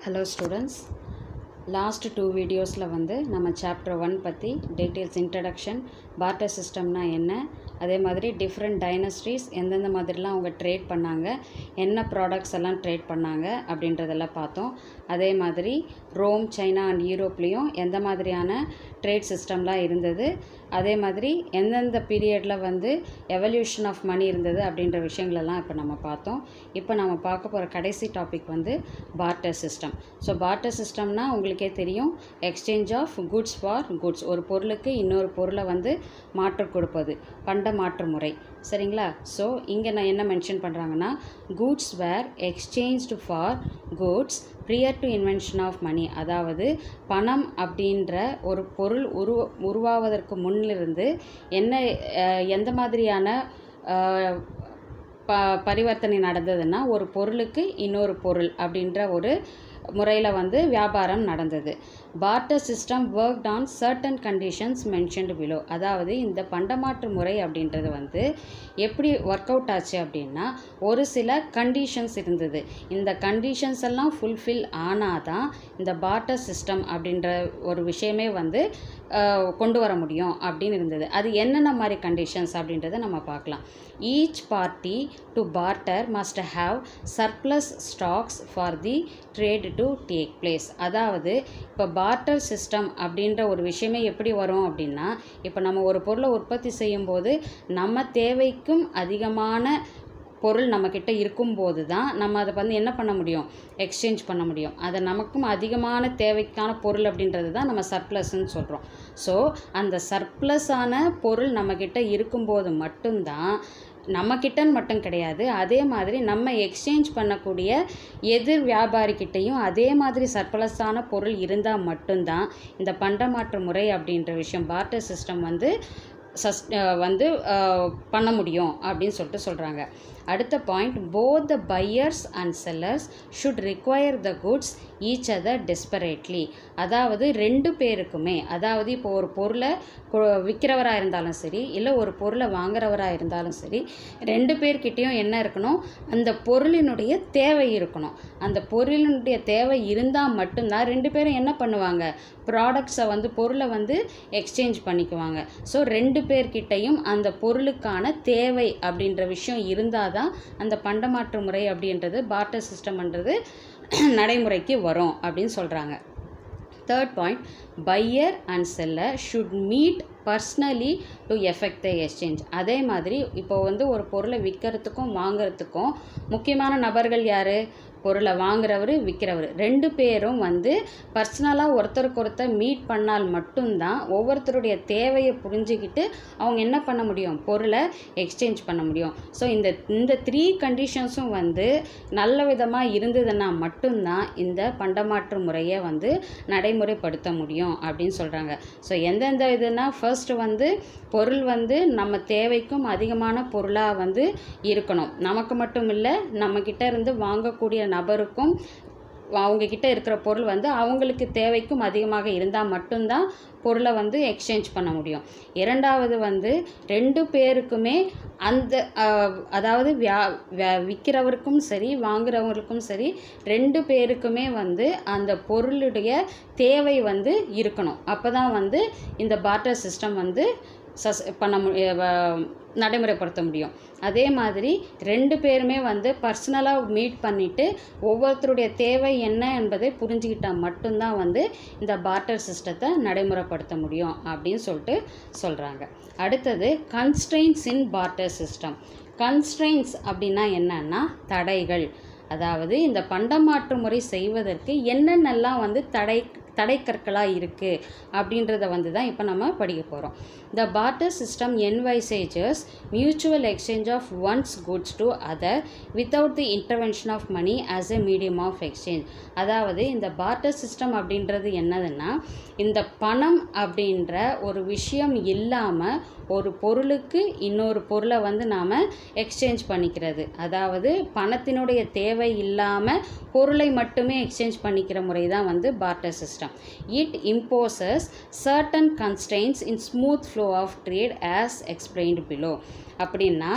Hello students last two வீடியோஸில் வந்து நம்ம சாப்டர் ஒன் பற்றி டீட்டெயில்ஸ் இன்ட்ரடக்ஷன் பார்ட்டர் சிஸ்டம்னா என்ன அதே மாதிரி டிஃப்ரெண்ட் டைனஸ்ட்ரீஸ் எந்தெந்த மாதிரிலாம் அவங்க ட்ரேட் பண்ணாங்க என்ன ப்ராடக்ட்ஸ் எல்லாம் ட்ரேட் பண்ணாங்க அப்படின்றதெல்லாம் பார்த்தோம் அதே மாதிரி ரோம் சைனா அண்ட் யூரோப்லேயும் எந்த மாதிரியான ட்ரேட் சிஸ்டம்லாம் இருந்தது அதே மாதிரி எந்தெந்த பீரியடில் வந்து எவல்யூஷன் ஆஃப் மணி இருந்தது அப்படின்ற விஷயங்களெல்லாம் இப்போ நம்ம பார்த்தோம் இப்போ நம்ம பார்க்க போகிற கடைசி டாபிக் வந்து பார்ட்டர் சிஸ்டம் ஸோ பார்ட்டர் சிஸ்டம்னா உங்களுக்கே தெரியும் exchange of goods for goods ஒரு பொருளுக்கு இன்னொரு பொருளை வந்து மாற்று கொடுப்பது பண்ட மாற்று முறை சரிங்களா ஸோ இங்கே நான் என்ன மென்ஷன் பண்ணுறாங்கன்னா goods were exchanged for goods prior to invention of money அதாவது பணம் அப்படின்ற ஒரு பொருள் உருவ உருவாவதற்கு முன்னிலிருந்து என்ன அஹ், எந்த மாதிரியான அஹ், ப பரிவர்த்தனை நடந்ததுன்னா ஒரு பொருளுக்கு இன்னொரு பொருள் அப்படின்ற ஒரு முறையில் வந்து வியாபாரம் நடந்தது barter system worked on certain conditions mentioned below அதாவது இந்த பண்டமாற்று முறை அப்படின்றது வந்து எப்படி ஒர்க் அவுட் ஆச்சு அப்படின்னா ஒரு சில கண்டிஷன்ஸ் இருந்தது இந்த கண்டிஷன்ஸ் எல்லாம் ஃபுல்ஃபில் ஆனால் தான் இந்த பார்ட்டர் சிஸ்டம் அப்படின்ற ஒரு விஷயமே வந்து அஹ், கொண்டு வர முடியும் அப்படின்னு இருந்தது அது என்னென்ன மாதிரி கண்டிஷன்ஸ் அப்படின்றத நம்ம பார்க்கலாம் each party to barter must have surplus stocks for the trade to take place அதாவது இப்போ பார்ட்டர் சிஸ்டம் அப்படின்ற ஒரு விஷயமே எப்படி வரும் அப்படின்னா இப்போ நம்ம ஒரு பொருளை உற்பத்தி செய்யும்போது நம்ம தேவைக்கும் அதிகமான பொருள் நம்மக்கிட்ட இருக்கும்போது தான் நம்ம அதை வந்து என்ன பண்ண முடியும் எக்ஸ்சேஞ்ச் பண்ண முடியும் அதை நமக்கும் அதிகமான தேவைக்கான பொருள் அப்படின்றது தான் நம்ம சர்ப்ளஸ்ன்னு சொல்கிறோம் ஸோ அந்த சர்ப்ளஸான பொருள் நம்மக்கிட்ட இருக்கும்போது மட்டும்தான் நம்மக்கிட்டன்னு மட்டும் கிடையாது அதே மாதிரி நம்ம எக்ஸ்சேஞ்ச் பண்ணக்கூடிய எதிர் வியாபாரிக்கிட்டேயும் அதே மாதிரி சர்ப்ளஸான பொருள் இருந்தால் மட்டும்தான் இந்த பண்டமாற்று முறை அப்படின்ற விஷயம் பார்ட்டர் சிஸ்டம் வந்து சஸ் அஹ் வந்து அஹ் பண்ண முடியும் அப்படின்னு சொல்லிட்டு சொல்கிறாங்க அடுத்த point both the buyers and sellers should require the goods each other desperately அதாவது ரெண்டு பேருக்குமே அதாவது இப்போ ஒரு பொருளை விற்கிறவராக இருந்தாலும் சரி இல்லை ஒரு பொருளை வாங்குறவராக இருந்தாலும் சரி ரெண்டு பேர்கிட்டேயும் என்ன இருக்கணும் அந்த பொருளினுடைய தேவை இருக்கணும் அந்த பொருளினுடைய தேவை இருந்தால் மட்டும்தான் ரெண்டு பேரும் என்ன பண்ணுவாங்க ப்ராடக்ட்ஸை வந்து பொருளை வந்து எக்ஸ்சேஞ்ச் பண்ணிக்குவாங்க ஸோ ரெண்டு பேர்கிட்டையும் அந்த பொருளுக்கான தேவை அப்படின்ற விஷயம் இருந்தால் தான் அந்த பண்டமாற்று முறை அப்படின்றது பார்ட்டர் சிஸ்டம்ன்றது நடைமுறைக்கு வரும் அப்படின்னு சொல்கிறாங்க third point buyer and seller should meet personally to effect the exchange அதே மாதிரி இப்போ வந்து ஒரு பொருளை விற்கிறதுக்கும் வாங்குறதுக்கும் முக்கியமான நபர்கள் யார் பொருளை வாங்குறவர் விற்கிறவர் ரெண்டு பேரும் வந்து பர்சனலாக ஒருத்தருக்கு ஒருத்தர் மீட் பண்ணால் மட்டும்தான் ஒவ்வொருத்தருடைய தேவையை புரிஞ்சுக்கிட்டு அவங்க என்ன பண்ண முடியும் பொருளை எக்ஸ்சேஞ்ச் பண்ண முடியும் ஸோ இந்த இந்த த்ரீ கண்டிஷன்ஸும் வந்து நல்ல விதமாக இருந்ததுன்னா மட்டும்தான் இந்த பண்டமாற்று முறையை வந்து நடைமுறைப்படுத்த முடியும் அப்படின்னு சொல்கிறாங்க ஸோ எந்தெந்த இதுனா ஃபர்ஸ்ட் வந்து பொருள் வந்து நம்ம தேவைக்கும் அதிகமான பொருளாக வந்து இருக்கணும் நமக்கு மட்டும் இல்லை நம்மக்கிட்ட இருந்து வாங்கக்கூடிய நபருக்கும் அவங்க கிட்ட இருக்கிற பொருள் வந்து அவங்களுக்கு தேவைக்கும் அதிகமாக இருந்தால் மட்டும்தான் பொருளை வந்து எக்ஸ்சேஞ்ச் பண்ண முடியும் இரண்டாவது வந்து ரெண்டு பேருக்குமே அந்த அஹ், அதாவது வியா வே- விற்கிறவருக்கும் சரி வாங்குறவங்களுக்கும் சரி ரெண்டு பேருக்குமே வந்து அந்த பொருளுடைய தேவை வந்து இருக்கணும் அப்போ தான் வந்து இந்த பார்ட்டர் சிஸ்டம் வந்து சஸ் பண்ண மு அஹ் நடைமுறைப்படுத்த முடியும் அதே மாதிரி ரெண்டு பேருமே வந்து பர்சனலாக மீட் பண்ணிவிட்டு ஒவ்வொருத்தருடைய தேவை என்ன என்பதை புரிஞ்சுக்கிட்டால் மட்டும்தான் வந்து இந்த பார்ட்டர் சிஸ்டத்தை நடைமுறைப்படுத்த முடியும் அப்படின்னு சொல்லிட்டு சொல்கிறாங்க அடுத்தது constraints in barter system constraints அப்படின்னா என்னன்னா தடைகள் அதாவது இந்த பண்டமாற்று முறை செய்வதற்கு என்னென்னலாம் வந்து தடை தடைக்கற்களாக இருக்குது அப்படின்றத வந்து தான் இப்போ நம்ம படிக்க போகிறோம் the barter system envisages mutual exchange of one's goods to other without the intervention of money as a medium of exchange அதாவது இந்த பார்ட்டர் சிஸ்டம் அப்படின்றது என்னதுன்னா இந்த பணம் அப்படின்ற ஒரு விஷயம் இல்லாமல் ஒரு பொருளுக்கு இன்னொரு பொருளை வந்து நாம் எக்ஸ்சேஞ்ச் பண்ணிக்கிறது அதாவது பணத்தினுடைய தேவை இல்லாமல் பொருளை மட்டுமே எக்ஸ்சேஞ்ச் பண்ணிக்கிற முறை தான் வந்து barter system it imposes certain constraints in smooth flow of trade as explained below அப்படின்னா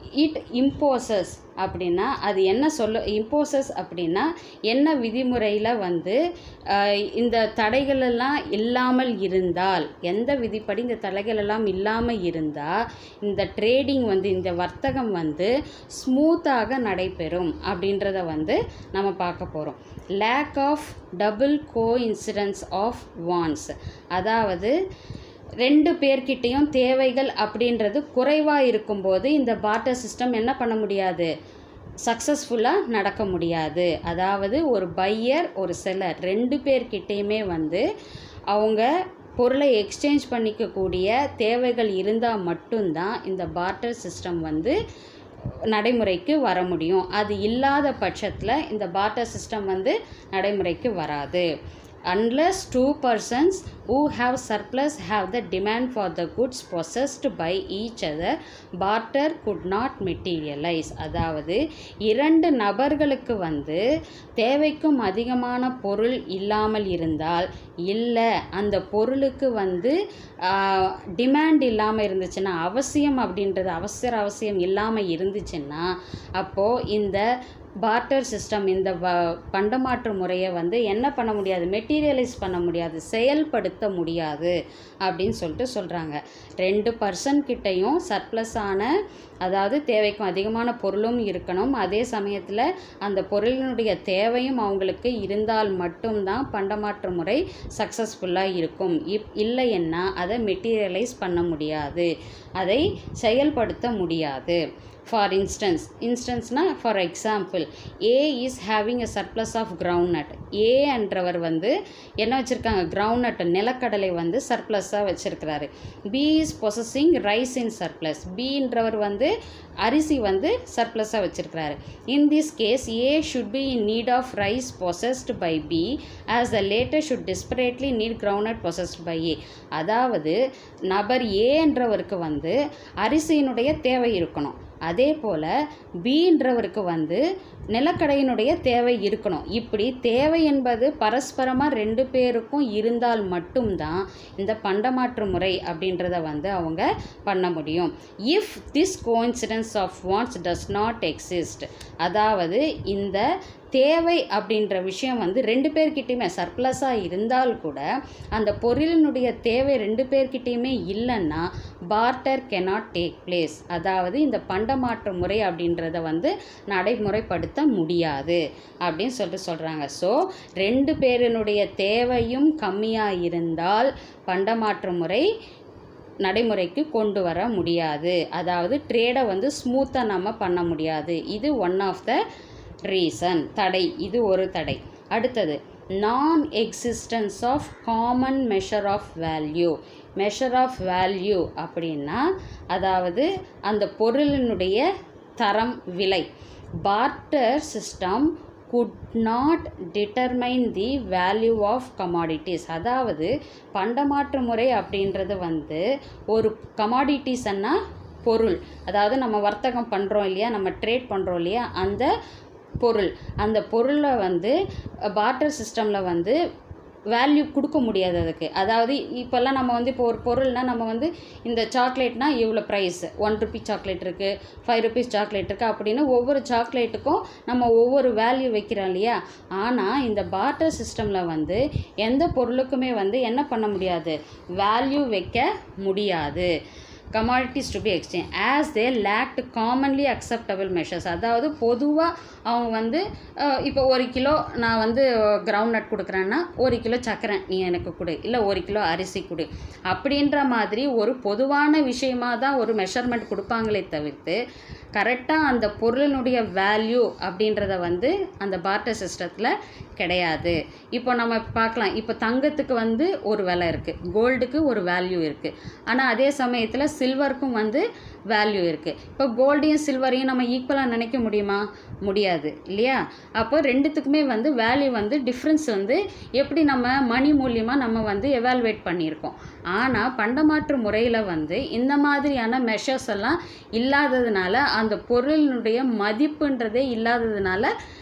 இட் இம்போசஸ் அப்படின்னா அது என்ன சொல்ல இம்போசஸ் அப்படின்னா என்ன விதிமுறையில் வந்து ஆஹ், இந்த தடைகள் எல்லாம் இல்லாமல் இருந்தால் எந்த விதிப்படி இந்த தடைகள் எல்லாம் இல்லாமல் இருந்தால் இந்த ட்ரேடிங் வந்து இந்த வர்த்தகம் வந்து ஸ்மூத்தாக நடைபெறும் அப்படின்றத வந்து நம்ம பார்க்க போகிறோம் lack of double coincidence of wants அதாவது ரெண்டு பேர்கிட்டேயும் தேவைகள் அப்படின்றது குறைவாக இருக்கும்போது இந்த பார்ட்டர் சிஸ்டம் என்ன பண்ண முடியாது சக்ஸஸ்ஃபுல்லாக நடக்க முடியாது அதாவது ஒரு பையர் ஒரு செல்லர் ரெண்டு பேர்கிட்டேயுமே வந்து அவங்க பொருளை எக்ஸ்சேஞ்ச் பண்ணிக்கக்கூடிய தேவைகள் இருந்தால் மட்டும்தான் இந்த பார்ட்டர் சிஸ்டம் வந்து நடைமுறைக்கு வர முடியும் அது இல்லாத பட்சத்தில் இந்த பார்ட்டர் சிஸ்டம் வந்து நடைமுறைக்கு வராது unless two persons who have surplus have the demand for the goods possessed by each other barter could not materialize அதாவது இரண்டு நபர்களுக்கு வந்து தேவைக்கும் அதிகமான பொருள் இல்லாமல் இருந்தால் இல்லை அந்த பொருளுக்கு வந்து டிமாண்ட் இல்லாமல் இருந்துச்சுன்னா அவசியம் அப்படின்றது அவசர அவசியம் இல்லாமல் இருந்துச்சுன்னா அப்போது இந்த பார்ட்டர் சிஸ்டம் இந்த வ பண்டமாற்று முறையை வந்து என்ன பண்ண முடியாது மெட்டீரியலைஸ் பண்ண முடியாது செயல்படுத்த முடியாது அப்படின்னு சொல்லிட்டு சொல்கிறாங்க ரெண்டு பர்சன் கிட்டேயும் சர்ப்ளஸான அதாவது தேவைக்கும் அதிகமான பொருளும் இருக்கணும் அதே சமயத்தில் அந்த பொருளினுடைய தேவையும் அவங்களுக்கு இருந்தால் மட்டும்தான் பண்டமாற்று முறை சக்ஸஸ்ஃபுல்லாக இருக்கும் இப் இல்லைன்னா அதை மெட்டீரியலைஸ் பண்ண முடியாது அதை செயல்படுத்த முடியாது ஃபார் இன்ஸ்டன்ஸ் இன்ஸ்டன்ஸ்னால் for example A is having a surplus of groundnut A என்றவர் வந்து என்ன வச்சுருக்காங்க கிரவுண்ட் நட் நிலக்கடலை வந்து சர்ப்ளஸாக வச்சுருக்கிறாரு B is possessing rice in surplus பின்றவர் வந்து அரிசி வந்து சர்ப்ளஸாக வச்சுருக்கிறாரு in this case A should be in need of rice possessed by B as the latter should desperately need ground possessed by A அதாவது நபர் ஏன்றவருக்கு வந்து அரிசியினுடைய தேவை இருக்கணும் அதே போல் பீன்றவருக்கு வந்து நிலக்கடையினுடைய தேவை இருக்கணும் இப்படி தேவை என்பது பரஸ்பரமாக ரெண்டு பேருக்கும் இருந்தால் மட்டும்தான் இந்த பண்டமாற்று முறை அப்படின்றத வந்து அவங்க பண்ண முடியும் if this coincidence of wants does not exist அதாவது இந்த தேவை அப்படின்ற விஷயம் வந்து ரெண்டு பேர்கிட்டையுமே சர்ப்ளஸாக இருந்தால் கூட அந்த பொருளினுடைய தேவை ரெண்டு பேர்கிட்டையுமே இல்லைன்னா பார்ட்டர் கெனாட் டேக் பிளேஸ் அதாவது இந்த பண்டமாற்று முறை அப்படின்றத வந்து நடைமுறைப்படுத்த முடியாது அப்படின்னு சொல்லிட்டு சொல்கிறாங்க ஸோ ரெண்டு பேரினுடைய தேவையும் கம்மியாக இருந்தால் பண்டமாற்று முறை நடைமுறைக்கு கொண்டு வர முடியாது அதாவது ட்ரேடை வந்து ஸ்மூத்தாக நம்ம பண்ண முடியாது இது ஒன் ஆஃப் த ரீசன் தடை இது ஒரு தடை அடுத்தது non existence of common measure of value measure of value அப்படின்னா அதாவது அந்த பொருளினுடைய தரம் விலை barter system could not determine the value of commodities அதாவது பண்டமாற்று முறை அப்படின்றது வந்து ஒரு கமாடிட்டிஸ்ன்னா பொருள் அதாவது நம்ம வர்த்தகம் பண்ணுறோம் இல்லையா நம்ம ட்ரேட் பண்ணுறோம் இல்லையா அந்த பொருள் அந்த பொருளை வந்து பார்ட்டர் சிஸ்டமில் வந்து வேல்யூ கொடுக்க முடியாது அதுக்கு அதாவது இப்போல்லாம் நம்ம வந்து இப்போ ஒரு பொருள்னால் நம்ம வந்து இந்த சாக்லேட்னா இவ்வளோ ப்ரைஸ் ஒன் ருபி சாக்லேட் இருக்குது ஃபைவ் ருபீஸ் சாக்லேட் இருக்குது அப்படின்னு ஒவ்வொரு சாக்லேட்டுக்கும் நம்ம ஒவ்வொரு வேல்யூ வைக்கிறோம் இல்லையா ஆனால் இந்த பார்ட்டர் சிஸ்டமில் வந்து எந்த பொருளுக்குமே வந்து என்ன பண்ண முடியாது வேல்யூ வைக்க முடியாது commodities to be exchange as they lacked commonly acceptable measures அதாவது பொதுவாக அவங்க வந்து அஹ், இப்போ ஒரு கிலோ நான் வந்து கிரவுண்ட் நட் கொடுக்குறேன்னா ஒரு கிலோ சக்கரை நீ எனக்கு கொடு இல்லை ஒரு கிலோ அரிசி கொடு அப்படின்ற மாதிரி ஒரு பொதுவான விஷயமா தான் ஒரு மெஷர்மெண்ட் கொடுப்பாங்களே தவிர்த்து கரெக்டாக அந்த பொருளினுடைய வேல்யூ அப்படின்றத வந்து அந்த பார்ட்டர் சிஸ்டத்தில் கிடையாது இப்போ நம்ம பார்க்கலாம் இப்போ தங்கத்துக்கு வந்து ஒரு விலை இருக்குது கோல்டுக்கு ஒரு வேல்யூ இருக்குது ஆனால் அதே சமயத்தில் சில்வருக்கும் வந்து வேல்யூ இருக்குது இப்போ கோல்டையும் சில்வரையும் நம்ம ஈக்குவலாக நினைக்க முடியுமா முடியாது இல்லையா அப்போ ரெண்டுத்துக்குமே வந்து வேல்யூ வந்து டிஃப்ரென்ஸ் வந்து எப்படி நம்ம மணி மூலியமாக நம்ம வந்து எவால்வேட் பண்ணியிருக்கோம் ஆனால் பண்டமாற்று முறையில் வந்து இந்த மாதிரியான மெஷர்ஸ் எல்லாம் இல்லாததுனால அந்த பொருளினுடைய மதிப்புன்றதே இல்லாததுனால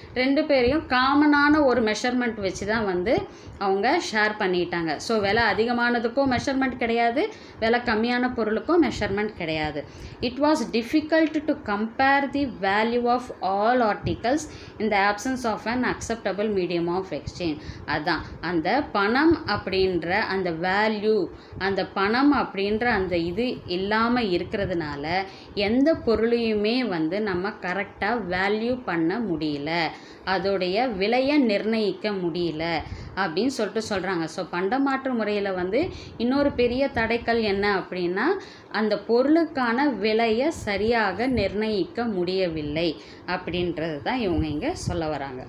ரெண்டு பேரையும் காமனான ஒரு மெஷர்மெண்ட் வச்சு தான் வந்து அவங்க ஷேர் பண்ணிட்டாங்க ஸோ விலை அதிகமானதுக்கும் மெஷர்மெண்ட் கிடையாது விலை கம்மியான பொருளுக்கும் மெஷர்மெண்ட் கிடையாது it was difficult to compare the value of all articles இந்த absence of an acceptable medium of exchange அதான் அந்த பணம் அப்படின்ற அந்த வேல்யூ அந்த பணம் அப்படின்ற அந்த இது இல்லாமல் இருக்கிறதுனால எந்த பொருளையுமே வந்து நம்ம கரெக்டாக வேல்யூ பண்ண முடியல அதோடைய விலையை நிர்ணயிக்க முடியல அப்படின்னு சொல்லிட்டு சொல்கிறாங்க ஸோ பண்டமாற்று முறையில் வந்து இன்னொரு பெரிய தடைக்கல் என்ன அப்படின்னா அந்த பொருளுக்கான விலையை சரியாக நிர்ணயிக்க முடியவில்லை அப்படின்றது தான் இவங்க இங்கே சொல்ல வராங்க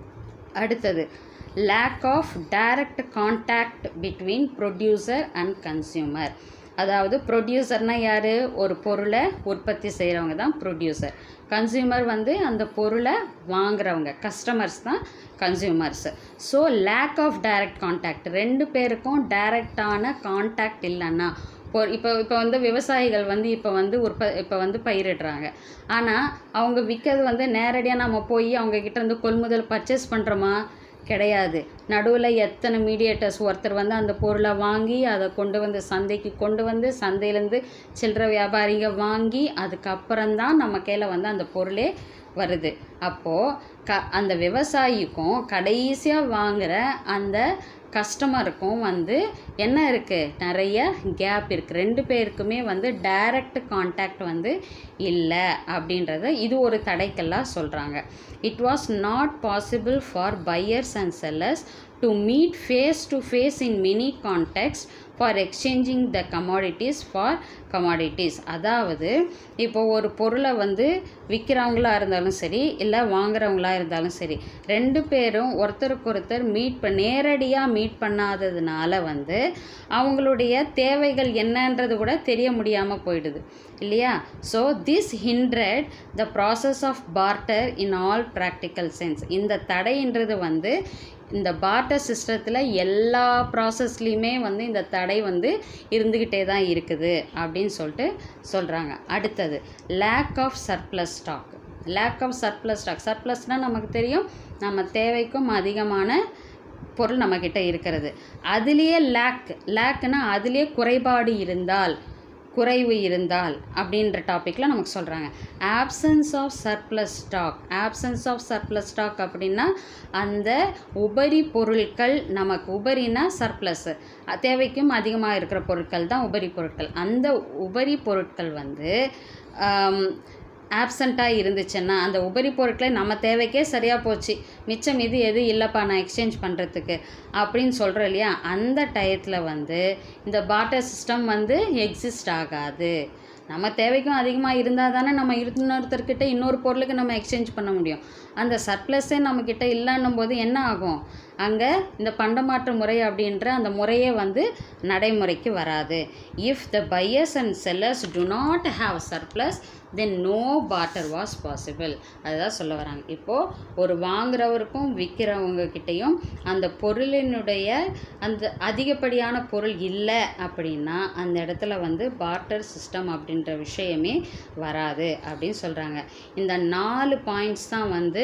அடுத்தது lack of direct contact between producer and consumer அதாவது ப்ரொடியூசர்னால் யார் ஒரு பொருளை உற்பத்தி செய்கிறவங்க தான் ப்ரொடியூசர் கன்சியூமர் வந்து அந்த பொருளை வாங்குறவங்க கஸ்டமர்ஸ் தான் consumers so lack of direct contact ரெண்டு பேருக்கும் டைரக்டான கான்டாக்ட் இல்லைன்னா இப்போ இப்போ இப்போ வந்து விவசாயிகள் வந்து இப்போ வந்து உற்ப இப்போ வந்து பயிரிடுறாங்க ஆனால் அவங்க விற்கிறது வந்து நேரடியாக நம்ம போய் அவங்க கிட்ட இருந்து கொள்முதல் பர்ச்சேஸ் பண்ணுறோமா கிடையாது நடுவில் எத்தனை மீடியேட்டர்ஸ் ஒருத்தர் வந்து அந்த பொருளை வாங்கி அதை கொண்டு வந்து சந்தைக்கு கொண்டு வந்து சந்தையிலேருந்து சில்லறை வியாபாரிங்க வாங்கி அதுக்கப்புறம்தான் நம்ம கையில் வந்து அந்த பொருளே வருது அப்போது க அந்த விவசாயிக்கும் கடைசியாக வாங்குகிற அந்த கஸ்டமருக்கும் வந்து என்ன இருக்குது நிறைய கேப் இருக்குது ரெண்டு பேருக்குமே வந்து டைரக்ட் கான்டாக்ட் வந்து இல்லை அப்படின்றத இது ஒரு தடைக்கெல்லாம் சொல்கிறாங்க it was not possible for buyers and sellers to meet face to face in mini contact for exchanging the commodities for commodities அதாவது இப்போ ஒரு பொருளை வந்து விற்கிறவங்களா இருந்தாலும் சரி இல்லை வாங்குறவங்களா இருந்தாலும் சரி ரெண்டு பேரும் ஒருத்தருக்கு ஒருத்தர் மீட் ப நேரடியாக மீட் பண்ணாததுனால வந்து அவங்களுடைய தேவைகள் என்னன்றது கூட தெரிய முடியாமல் போயிடுது இல்லையா so this hindered the process of barter in all practical sense இந்த தடைன்றது வந்து இந்த பார்ட்டர் சிஸ்டத்தில் எல்லா ப்ராசஸ்லேயுமே வந்து இந்த தடை வந்து இருந்துக்கிட்டே தான் இருக்குது அப்படின்னு சொல்லிட்டு சொல்கிறாங்க அடுத்தது lack of surplus stock lack of surplus stock சர்ப்ளஸ்னால் நமக்கு தெரியும் நம்ம தேவைக்கும் அதிகமான பொருள் நம்மக்கிட்ட இருக்கிறது அதுலேயே லேக் லேக்னா அதுலேயே குறைபாடு இருந்தால் குறைவு இருந்தால் அப்படின்ற டாப்பிக்கில் நமக்கு சொல்கிறாங்க absence of surplus stock absence of surplus stock அப்படின்னா அந்த உபரி பொருட்கள் நமக்கு உபரினா சர்ப்ளஸ் தேவைக்கும் அதிகமாக இருக்கிற பொருட்கள் தான் உபரி பொருட்கள் அந்த உபரி பொருட்கள் வந்து ஆப்சண்ட்டாக இருந்துச்சுன்னா அந்த உபரி பொருட்களை நம்ம தேவைக்கே சரியாக போச்சு மிச்சம் இது எது இல்லைப்பா நான் எக்ஸ்சேஞ்ச் பண்ணுறதுக்கு அப்படின்னு சொல்கிறோம் இல்லையா அந்த டயத்தில் வந்து இந்த பார்ட்டர் சிஸ்டம் வந்து எக்ஸிஸ்ட் ஆகாது நம்ம தேவைக்கும் அதிகமாக இருந்தால் தானே நம்ம இன்னொருத்தர்கிட்ட இன்னொரு பொருளுக்கு நம்ம எக்ஸ்சேஞ்ச் பண்ண முடியும் அந்த சர்ப்ளஸே நம்மக்கிட்ட இல்லைன்னும் போது என்ன ஆகும் அங்கே இந்த பண்டமாற்று முறை அப்படின்ற அந்த முறையே வந்து நடைமுறைக்கு வராது if the buyers and sellers do not have surplus then no barter was possible அதுதான் சொல்ல வராங்க இப்போது ஒரு வாங்குறவருக்கும் விற்கிறவங்க கிட்டேயும் அந்த பொருளினுடைய அந்த அதிகப்படியான பொருள் இல்லை அப்படின்னா அந்த இடத்துல வந்து பார்ட்டர் சிஸ்டம் அப்படின்ற விஷயமே வராது அப்படின்னு சொல்கிறாங்க இந்த நாலு பாயிண்ட்ஸ் தான் வந்து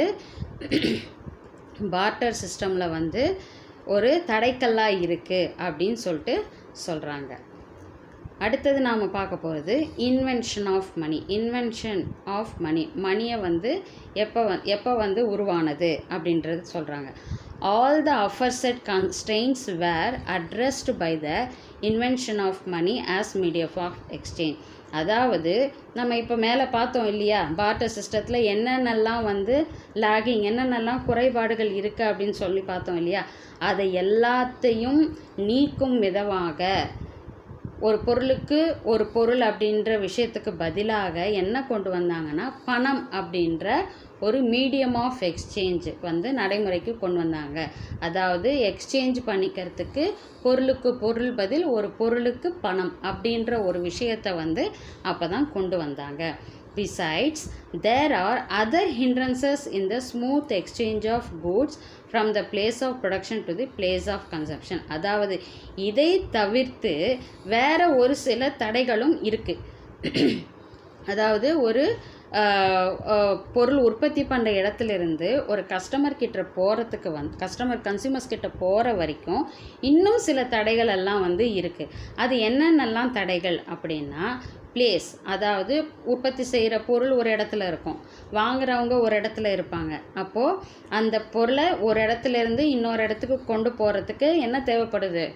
பார்ட்டர் சிஸ்டமில் வந்து ஒரு தடைக்கல்லாக இருக்குது அப்படின்னு சொல்லிட்டு சொல்கிறாங்க அடுத்தது நாம் பார்க்க போகிறது invention of money invention of money மணியை வந்து எப்போ வ எப்போ வந்து உருவானது அப்படின்றது சொல்கிறாங்க all the aforesaid constraints were addressed by the invention of money as medium of exchange அதாவது நம்ம இப்போ மேலே பார்த்தோம் இல்லையா பார்ட்டர் சிஸ்டத்தில் என்னென்னலாம் வந்து லாகிங் என்னென்னலாம் குறைபாடுகள் இருக்குது அப்படின்னு சொல்லி பார்த்தோம் இல்லையா அதை எல்லாத்தையும் நீக்கும் விதமாக ஒரு பொருளுக்கு ஒரு பொருள் அப்படின்ற விஷயத்துக்கு பதிலாக என்ன கொண்டு வந்தாங்கன்னா பணம் அப்படின்ற ஒரு மீடியம் ஆஃப் எக்ஸ்சேஞ்ச் வந்து நடைமுறைக்கு கொண்டு வந்தாங்க அதாவது எக்ஸ்சேஞ்ச் பண்ணிக்கிறதுக்கு பொருளுக்கு பொருள் பதில் ஒரு பொருளுக்கு பணம் அப்படின்ற ஒரு விஷயத்தை வந்து அப்போ தான் கொண்டு வந்தாங்க Besides, there are other hindrances in the smooth exchange of goods from the place of production to the place of consumption. அதாவது இதை தவிர்த்து வேற ஒரு சில தடைகளும் இருக்குது அதாவது ஒரு ஆஹ், ஆஹ், பொருள் உற்பத்தி பண்ணுற இடத்துல இருந்து ஒரு கஸ்டமர் கிட்ட போகிறதுக்கு வந்து கஸ்டமர் கன்சியூமர்ஸ் கிட்ட போகிற வரைக்கும் இன்னும் சில தடைகள் எல்லாம் வந்து இருக்குது அது என்னென்னலாம் தடைகள் அப்படின்னா பிளேஸ் அதாவது உற்பத்தி செய்கிற பொருள் ஒரு இடத்துல இருக்கும் வாங்குறவங்க ஒரு இடத்துல இருப்பாங்க அப்போது அந்த பொருளை ஒரு இடத்துல இருந்து இன்னொரு இடத்துக்கு கொண்டு போகிறதுக்கு என்ன தேவைப்படுது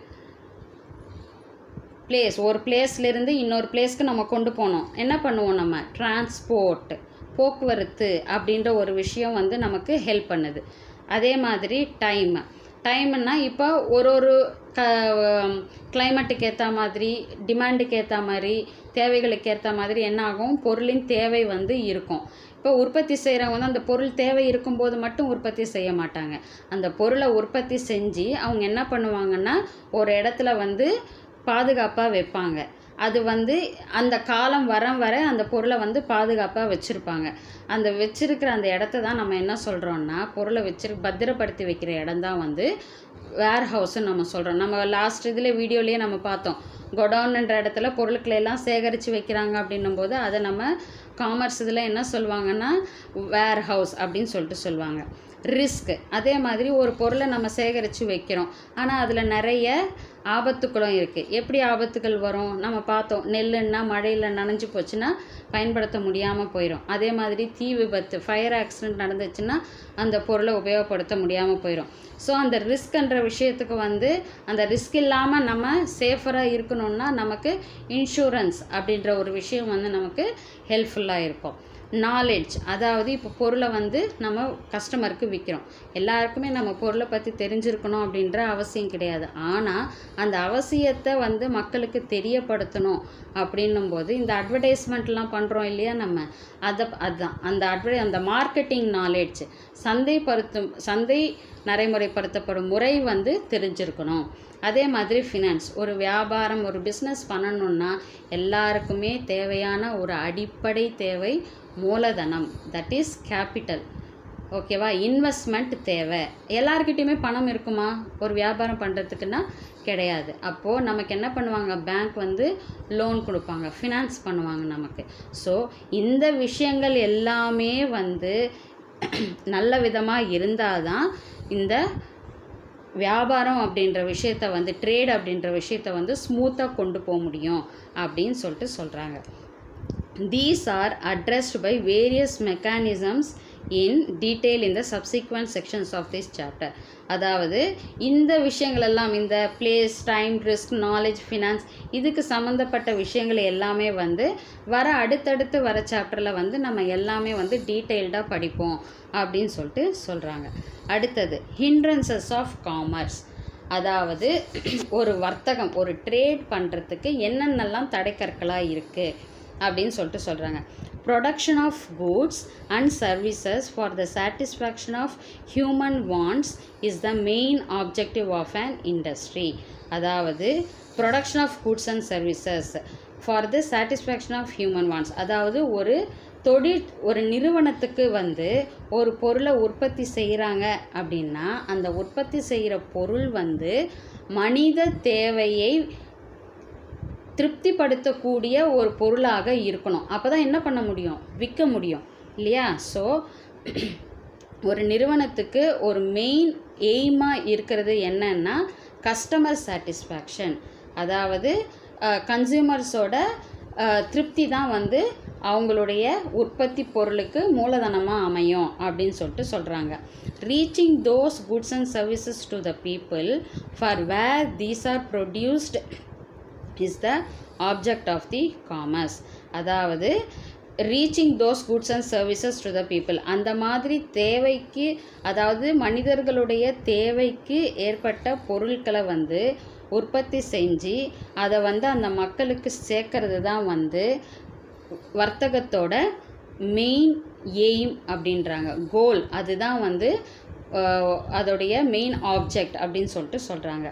பிளேஸ் ஒரு பிளேஸ்லேருந்து இன்னொரு பிளேஸ்க்கு நம்ம கொண்டு போனோம் என்ன பண்ணுவோம் நம்ம டிரான்ஸ்போர்ட் போக்குவரத்து அப்படின்ற ஒரு விஷயம் வந்து நமக்கு ஹெல்ப் பண்ணுது அதே மாதிரி டைம் டைம்னா இப்போ ஒரு ஒரு க கிளைமேட்டுக்கு ஏற்ற மாதிரி டிமாண்டுக்கு ஏற்ற மாதிரி தேவைகளுக்கு ஏற்ற மாதிரி என்ன ஆகும் பொருளின் தேவை வந்து இருக்கும் இப்போ உற்பத்தி செய்கிறவங்க வந்து அந்த பொருள் தேவை இருக்கும்போது மட்டும் உற்பத்தி செய்ய மாட்டாங்க அந்த பொருளை உற்பத்தி செஞ்சு அவங்க என்ன பண்ணுவாங்கன்னா ஒரு இடத்துல வந்து பாதுகாப்பாக வைப்பாங்க அது வந்து அந்த காலம் வரம் வர அந்த பொருளை வந்து பாதுகாப்பாக வச்சுருப்பாங்க அந்த வச்சிருக்கிற அந்த இடத்த தான் நம்ம என்ன சொல்கிறோன்னா பொருளை வச்சிரு பத்திரப்படுத்தி வைக்கிற இடம் தான் வந்து வேர் ஹவுஸ்ன்னு நம்ம சொல்கிறோம் நம்ம லாஸ்ட் இதில் வீடியோலேயே நம்ம பார்த்தோம் கொடவுன்ன்ற இடத்துல பொருட்களை எல்லாம் சேகரித்து வைக்கிறாங்க அப்படின்னும் போது அதை நம்ம காமர்ஸ் இதில் என்ன சொல்லுவாங்கன்னா வேர் ஹவுஸ் அப்படின்னு சொல்லிட்டு சொல்லுவாங்க ரிஸ்க் அதே மாதிரி ஒரு பொருளை நம்ம சேகரித்து வைக்கிறோம் ஆனால் அதில் நிறைய ஆபத்துக்களும் இருக்குது எப்படி ஆபத்துகள் வரும் நம்ம பார்த்தோம் நெல்லுன்னா மழையில் நனைஞ்சு போச்சுன்னா பயன்படுத்த முடியாமல் போயிடும் அதே மாதிரி தீ விபத்து ஃபயர் ஆக்சிடென்ட் நடந்துச்சுன்னா அந்த பொருளை உபயோகப்படுத்த முடியாமல் போயிடும் ஸோ அந்த ரிஸ்க்ன்ற விஷயத்துக்கு வந்து அந்த ரிஸ்க் இல்லாமல் நம்ம சேஃபராக இருக்கணும்னா நமக்கு இன்சூரன்ஸ் அப்படின்ற ஒரு விஷயம் வந்து நமக்கு ஹெல்ப்ஃபுல்லாக இருக்கும் நாலேஜ் அதாவது இப்போ பொருளை வந்து நம்ம கஸ்டமருக்கு விற்கிறோம் எல்லாருக்குமே நம்ம பொருளை பற்றி தெரிஞ்சிருக்கணும் அப்படின்ற அவசியம் கிடையாது ஆனால் அந்த அவசியத்தை வந்து மக்களுக்கு தெரியப்படுத்தணும் அப்படின்னும் போது இந்த அட்வர்டைஸ்மெண்ட்லாம் பண்ணுறோம் இல்லையா நம்ம அதை அதுதான் அந்த அட்வர்டை அந்த மார்க்கெட்டிங் நாலேஜ் சந்தைப்படுத்தும் சந்தை நடைமுறைப்படுத்தப்படும் முறை வந்து தெரிஞ்சிருக்கணும் அதே மாதிரி ஃபினான்ஸ் ஒரு வியாபாரம் ஒரு பிஸ்னஸ் பண்ணணுன்னா எல்லாருக்குமே தேவையான ஒரு அடிப்படை தேவை மூலதனம் தட் இஸ் கேபிட்டல் ஓகேவா இன்வெஸ்ட்மெண்ட் தேவை எல்லாருக்கிட்டேயுமே பணம் இருக்குமா ஒரு வியாபாரம் பண்ணுறதுக்குன்னா கிடையாது அப்போது நமக்கு என்ன பண்ணுவாங்க பேங்க் வந்து லோன் கொடுப்பாங்க ஃபினான்ஸ் பண்ணுவாங்க நமக்கு ஸோ இந்த விஷயங்கள் எல்லாமே வந்து நல்ல விதமாக இருந்தால் தான் இந்த வியாபாரம் அப்படின்ற விஷயத்த வந்து ட்ரேட் அப்படின்ற விஷயத்த வந்து ஸ்மூத்தாக கொண்டு போக முடியும் அப்படின்னு சொல்லிட்டு சொல்கிறாங்க these are addressed by various mechanisms in detail இந்த subsequent sections of this chapter அதாவது இந்த விஷயங்கள் எல்லாம் இந்த place time risk knowledge finance இதுக்கு சம்மந்தப்பட்ட விஷயங்கள் எல்லாமே வந்து வர அடுத்தடுத்து வர சாப்டரில் வந்து நம்ம எல்லாமே வந்து டீட்டெயில்டாக படிப்போம் அப்படின்னு சொல்லிட்டு சொல்கிறாங்க அடுத்தது ஹிண்ட்ரன்சஸ் ஆஃப் காமர்ஸ் அதாவது ஒரு வர்த்தகம் ஒரு ட்ரேட் பண்ணுறதுக்கு என்னென்னலாம் தடைக்கற்களாக இருக்குது அப்படின்னு சொல்லிட்டு சொல்கிறாங்க production of goods and services for the satisfaction of human wants is the main objective of an industry அதாவது production of goods and services for the satisfaction of human wants அதாவது ஒரு தொழில் ஒரு நிறுவனத்துக்கு வந்து ஒரு பொருளை உற்பத்தி செய்கிறாங்க அப்படின்னா அந்த உற்பத்தி செய்கிற பொருள் வந்து மனித தேவையை திருப்திப்படுத்தக்கூடிய ஒரு பொருளாக இருக்கணும் அப்போ தான் என்ன பண்ண முடியும் விற்க முடியும் இல்லையா ஸோ ஒரு நிறுவனத்துக்கு ஒரு மெயின் எய்மாக இருக்கிறது என்னன்னா கஸ்டமர் சாட்டிஸ்ஃபேக்ஷன் அதாவது கன்சியூமர்ஸோட திருப்தி தான் வந்து அவங்களுடைய உற்பத்தி பொருளுக்கு மூலதனமாக அமையும் அப்படின்னு சொல்லிட்டு சொல்கிறாங்க reaching those goods and services to the people for where these are produced is the object of the commerce அதாவது reaching those goods and services to the people அந்த மாதிரி தேவைக்கு அதாவது மனிதர்களுடைய தேவைக்கு ஏற்பட்ட பொருட்களை வந்து உற்பத்தி செஞ்சு அதை வந்து அந்த மக்களுக்கு சேர்க்கறது தான் வந்து வர்த்தகத்தோட மெயின் எய்ம் அப்படின்றாங்க கோல் அதுதான் வந்து அதோடைய மெயின் ஆப்ஜெக்ட் அப்படின்னு சொல்லிட்டு சொல்கிறாங்க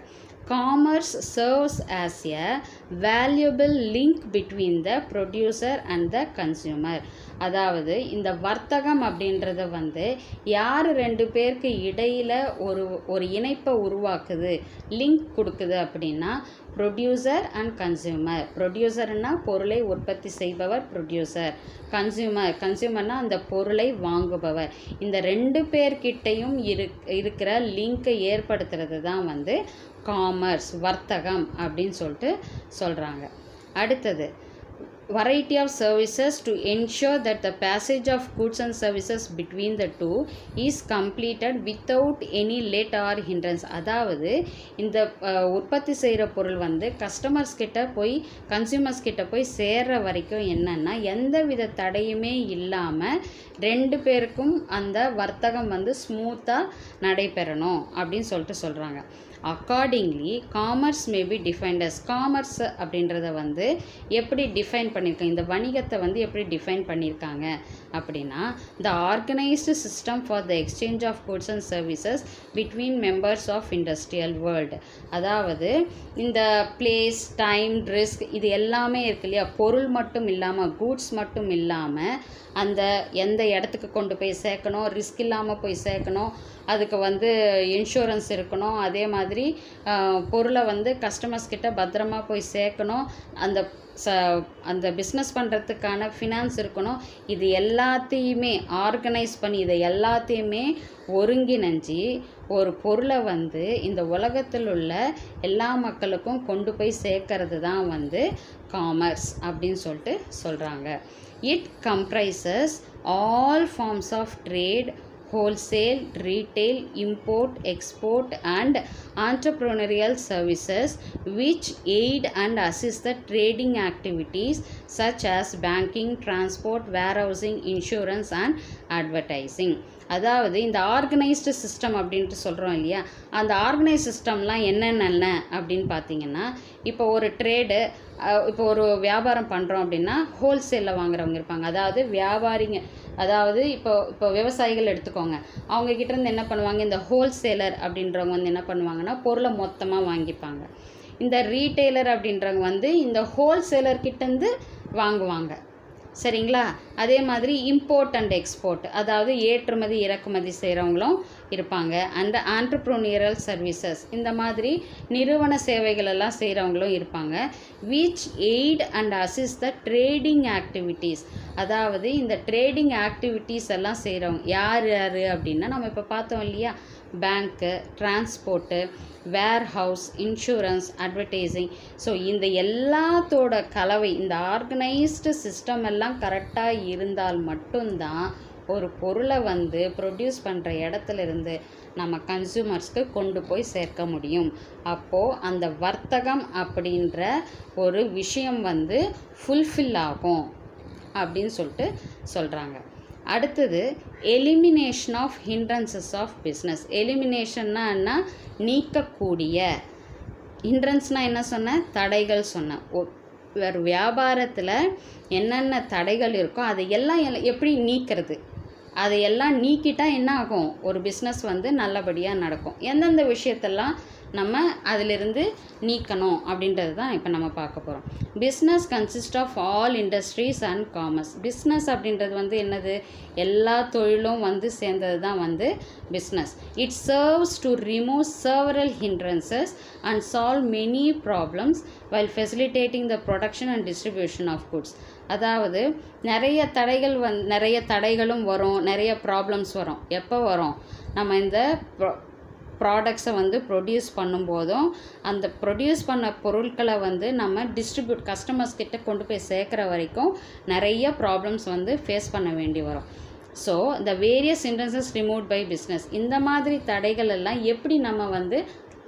commerce serves as a valuable link between the producer and the consumer அதாவது இந்த வர்த்தகம் அப்படின்றது வந்து யார் ரெண்டு பேருக்கு இடையில் ஒரு ஒரு இணைப்பை உருவாக்குது லிங்க் கொடுக்குது அப்படின்னா ப்ரொடியூசர் அண்ட் கன்சியூமர் ப்ரொடியூசர்னா பொருளை உற்பத்தி செய்பவர் ப்ரொடியூசர் கன்சியூமர் கன்சியூமர்னா அந்த பொருளை வாங்குபவர் இந்த ரெண்டு பேர்கிட்டையும் இரு இருக்கிற லிங்கை ஏற்படுத்துறது தான் வந்து காமர்ஸ் வர்த்தகம் அப்படின்னு சொல்லிட்டு சொல்கிறாங்க அடுத்தது variety of services to ensure that the passage of goods and services between the two is completed without any let or hindrance அதாவது இந்த அஹ், உற்பத்தி செய்கிற பொருள் வந்து கஸ்டமர்ஸ் கிட்ட போய் கன்சியூமர்ஸ் கிட்ட போய் சேர்ற வரைக்கும் என்னன்னா எந்த வித தடையுமே இல்லாமல் ரெண்டு பேருக்கும் அந்த வர்த்தகம் வந்து ஸ்மூத்தாக நடைபெறணும் அப்படின்னு சொல்லிட்டு சொல்கிறாங்க accordingly commerce may be defined as commerce அப்படின்றத வந்து எப்படி டிஃபைன் பண்ணியிருக்காங்க இந்த வணிகத்தை வந்து எப்படி டிஃபைன் பண்ணியிருக்காங்க அப்படின்னா the organised system for the exchange of goods and services between members of industrial world அதாவது இந்த பிளேஸ் டைம் ரிஸ்க் இது எல்லாமே இருக்கு இல்லையா பொருள் மட்டும் இல்லாமல் கூட்ஸ் மட்டும் இல்லாமல் அந்த எந்த இடத்துக்கு கொண்டு போய் சேர்க்கணும் ரிஸ்க் இல்லாமல் போய் சேர்க்கணும் அதுக்கு வந்து இன்சூரன்ஸ் இருக்கணும் அதே மாதிரி ஆஹ், பொருளை வந்து கஸ்டமர்ஸ் கிட்ட பத்திரமா போய் சேர்க்கணும் அந்த ச அந்த பிஸ்னஸ் பண்ணுறதுக்கான ஃபினான்ஸ் இருக்கணும் இது எல்லாத்தையுமே ஆர்கனைஸ் பண்ணி இதை எல்லாத்தையுமே ஒருங்கிணைஞ்சி ஒரு பொருளை வந்து இந்த உலகத்தில் உள்ள எல்லா மக்களுக்கும் கொண்டு போய் சேர்க்கறது தான் வந்து காமர்ஸ் அப்படின்னு சொல்லிட்டு சொல்கிறாங்க it comprises all forms of trade wholesale, retail, import, export, and entrepreneurial services which aid and assist the trading activities such as banking, transport, warehousing, insurance, and advertising. அதாவது இந்த ஆர்கனைஸ்டு சிஸ்டம் அப்படின்ட்டு சொல்கிறோம் இல்லையா அந்த organise சிஸ்டம்லாம் என்னென்ன அப்படின்னு பார்த்தீங்கன்னா இப்போ ஒரு ட்ரேடு இப்போ ஒரு வியாபாரம் பண்ணுறோம் அப்படின்னா ஹோல்சேலில் வாங்குறவங்க இருப்பாங்க அதாவது வியாபாரிங்க அதாவது இப்போ இப்போ விவசாயிகள் எடுத்துக்கோங்க அவங்க கிட்ட இருந்து என்ன பண்ணுவாங்க இந்த ஹோல்சேலர் அப்படின்றவங்க வந்து என்ன பண்ணுவாங்கன்னா பொருளை மொத்தமாக வாங்கிப்பாங்க இந்த ரீட்டெய்லர் அப்படின்றவங்க வந்து இந்த ஹோல்சேலர் கிட்டேருந்து வாங்குவாங்க சரிங்களா அதே மாதிரி இம்போர்ட் அண்ட் எக்ஸ்போர்ட் அதாவது ஏற்றுமதி இறக்குமதி செய்கிறவங்களும் இருப்பாங்க அண்ட் ஆண்டர்ப்ரோனியரல் சர்வீசஸ் இந்த மாதிரி நிறுவன சேவைகள் எல்லாம் செய்கிறவங்களும் இருப்பாங்க which aid and assist the trading activities அதாவது இந்த ட்ரேடிங் ஆக்டிவிட்டீஸ் எல்லாம் செய்கிறவங்க யார் யார் அப்படின்னா நம்ம இப்போ பார்த்தோம் இல்லையா bank transport warehouse insurance advertising so இந்த எல்லாத்தோட கலவை இந்த ஆர்கனைஸ்டு சிஸ்டம் எல்லாம் கரெக்டாக இருந்தால் மட்டும்தான் ஒரு பொருளை வந்து ப்ரொடியூஸ் பண்ணுற இடத்துல இருந்து நம்ம கன்சூமர்ஸ்க்கு கொண்டு போய் சேர்க்க முடியும் அப்போது அந்த வர்த்தகம் அப்படின்ற ஒரு விஷயம் வந்து ஃபுல்ஃபில் ஆகும் அப்படின்னு சொல்லிட்டு சொல்கிறாங்க அடுத்தது elimination of hindrances of business எலிமினேஷன்னா என்ன நீக்கக்கூடிய ஹிண்ட்ரன்ஸ்னால் என்ன சொன்னேன் தடைகள் சொன்னேன் ஒ- ஒரு வியாபாரத்தில் என்னென்ன தடைகள் இருக்கோ அதை எல்லாம் எல- எப்படி நீக்கிறது அதையெல்லாம் நீக்கிட்டா என்ன ஆகும் ஒரு பிஸ்னஸ் வந்து நல்லபடியாக நடக்கும் எந்தெந்த விஷயத்தெல்லாம் நம்ம அதிலிருந்து நீக்கணும் அப்படின்றது தான் இப்போ நம்ம பார்க்க போகிறோம் business consist of all industries and commerce business அப்படின்றது வந்து என்னது எல்லா தொழிலும் வந்து சேர்ந்தது தான் வந்து business it serves to remove several hindrances and solve many problems while facilitating the production and distribution of goods அதாவது நிறைய தடைகள் வந் நிறைய தடைகளும் வரும் நிறைய ப்ராப்ளம்ஸ் வரும் எப்போ வரும் நம்ம இந்த ப்ராடக்ட்ஸை வந்து ப்ரொடியூஸ் பண்ணும்போதும் அந்த ப்ரொடியூஸ் பண்ண பொருட்களை வந்து நம்ம டிஸ்ட்ரிபியூட் கஸ்டமர்ஸ் கிட்ட கொண்டு போய் சேர்க்குற வரைக்கும் நிறைய ப்ராப்ளம்ஸ் வந்து ஃபேஸ் பண்ண வேண்டி வரும் so the various hindrances remove by business இந்த மாதிரி தடைகள் எல்லாம் எப்படி நம்ம வந்து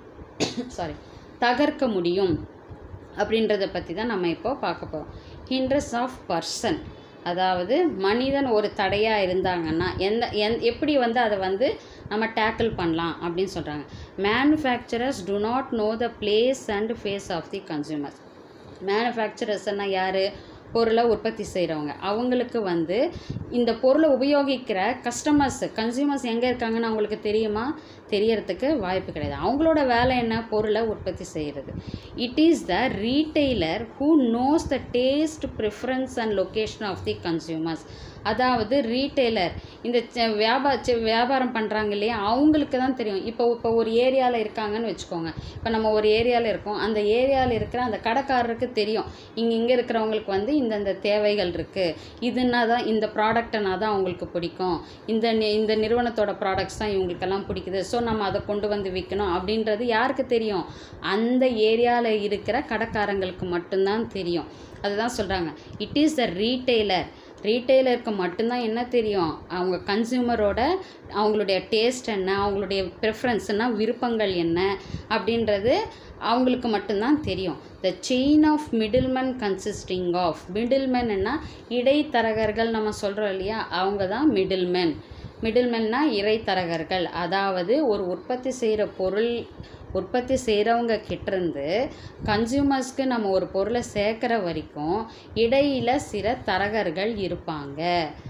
சாரி தகர்க்க முடியும் அப்படின்றத பற்றி தான் நம்ம இப்போ பார்க்க போகிறோம் ஹிண்ட்ரஸ் ஆஃப் பர்சன் அதாவது மனிதன் ஒரு தடையாக இருந்தாங்கன்னா எந்த எந் எப்படி வந்து அதை வந்து நம்ம டேக்கிள் பண்ணலாம் அப்படின்னு சொல்கிறாங்க manufacturers do not know the place and face of the consumers மேனுஃபேக்சரர்ஸ்னா யார் பொருளை உற்பத்தி செய்கிறவங்க அவங்களுக்கு வந்து இந்த பொருளை உபயோகிக்கிற கஸ்டமர்ஸ் கன்சியூமர்ஸ் எங்கே இருக்காங்கன்னு அவங்களுக்கு தெரியுமா தெரியறதுக்கு வாய்ப்பு கிடையாது அவங்களோட வேலை என்ன பொருளை உற்பத்தி செய்கிறது it is the retailer who knows the taste preference and location of the consumers அதாவது ரீட்டெய்லர் இந்த ச- வியாபா சி- வியாபாரம் பண்ணுறாங்க இல்லையா அவங்களுக்கு தான் தெரியும் இப்போ இப்போ ஒரு ஏரியாவில் இருக்காங்கன்னு வச்சுக்கோங்க இப்போ நம்ம ஒரு ஏரியாவில் இருக்கோம் அந்த ஏரியாவில் இருக்கிற அந்த கடைக்காரருக்கு தெரியும் இங்கே இங்கே இருக்கிறவங்களுக்கு வந்து இந்தந்த தேவைகள் இருக்குது இதுனா தான் இந்த ப்ராடக்ட்னா தான் அவங்களுக்கு பிடிக்கும் இந்த நி- இந்த நிறுவனத்தோட ப்ராடக்ட்ஸ் தான் இவங்களுக்கெல்லாம் பிடிக்குது ஸோ நம்ம அதை கொண்டு வந்து விற்கணும் அப்படின்றது யாருக்கு தெரியும் அந்த ஏரியாவில் இருக்கிற கடைக்காரங்களுக்கு மட்டும்தான் தெரியும் அதுதான் சொல்கிறாங்க இட் இஸ் த ரீட்டெய்லர் ரீட்டெய்லருக்கு மட்டும்தான் என்ன தெரியும் அவங்க கன்சியூமரோட அவங்களுடைய டேஸ்ட் என்ன அவங்களுடைய ப்ரிஃபரன்ஸ்னா விருப்பங்கள் என்ன அப்படின்றது அவங்களுக்கு மட்டும்தான் தெரியும் the chain of middleman consisting of மிடில்மேன்னா இடைத்தரகர்கள் நம்ம சொல்கிறோம் இல்லையா அவங்க தான் மிடில்மேன் மிடில்மேன்னா இறைத்தரகர்கள் அதாவது ஒரு உற்பத்தி செய்கிற பொருள் உற்பத்தி செய்கிறவங்க கிட்டேருந்து கன்சியூமர்ஸ்க்கு நம்ம ஒரு பொருளை சேர்க்குற வரைக்கும் இடையில சில தரகர்கள் இருப்பாங்க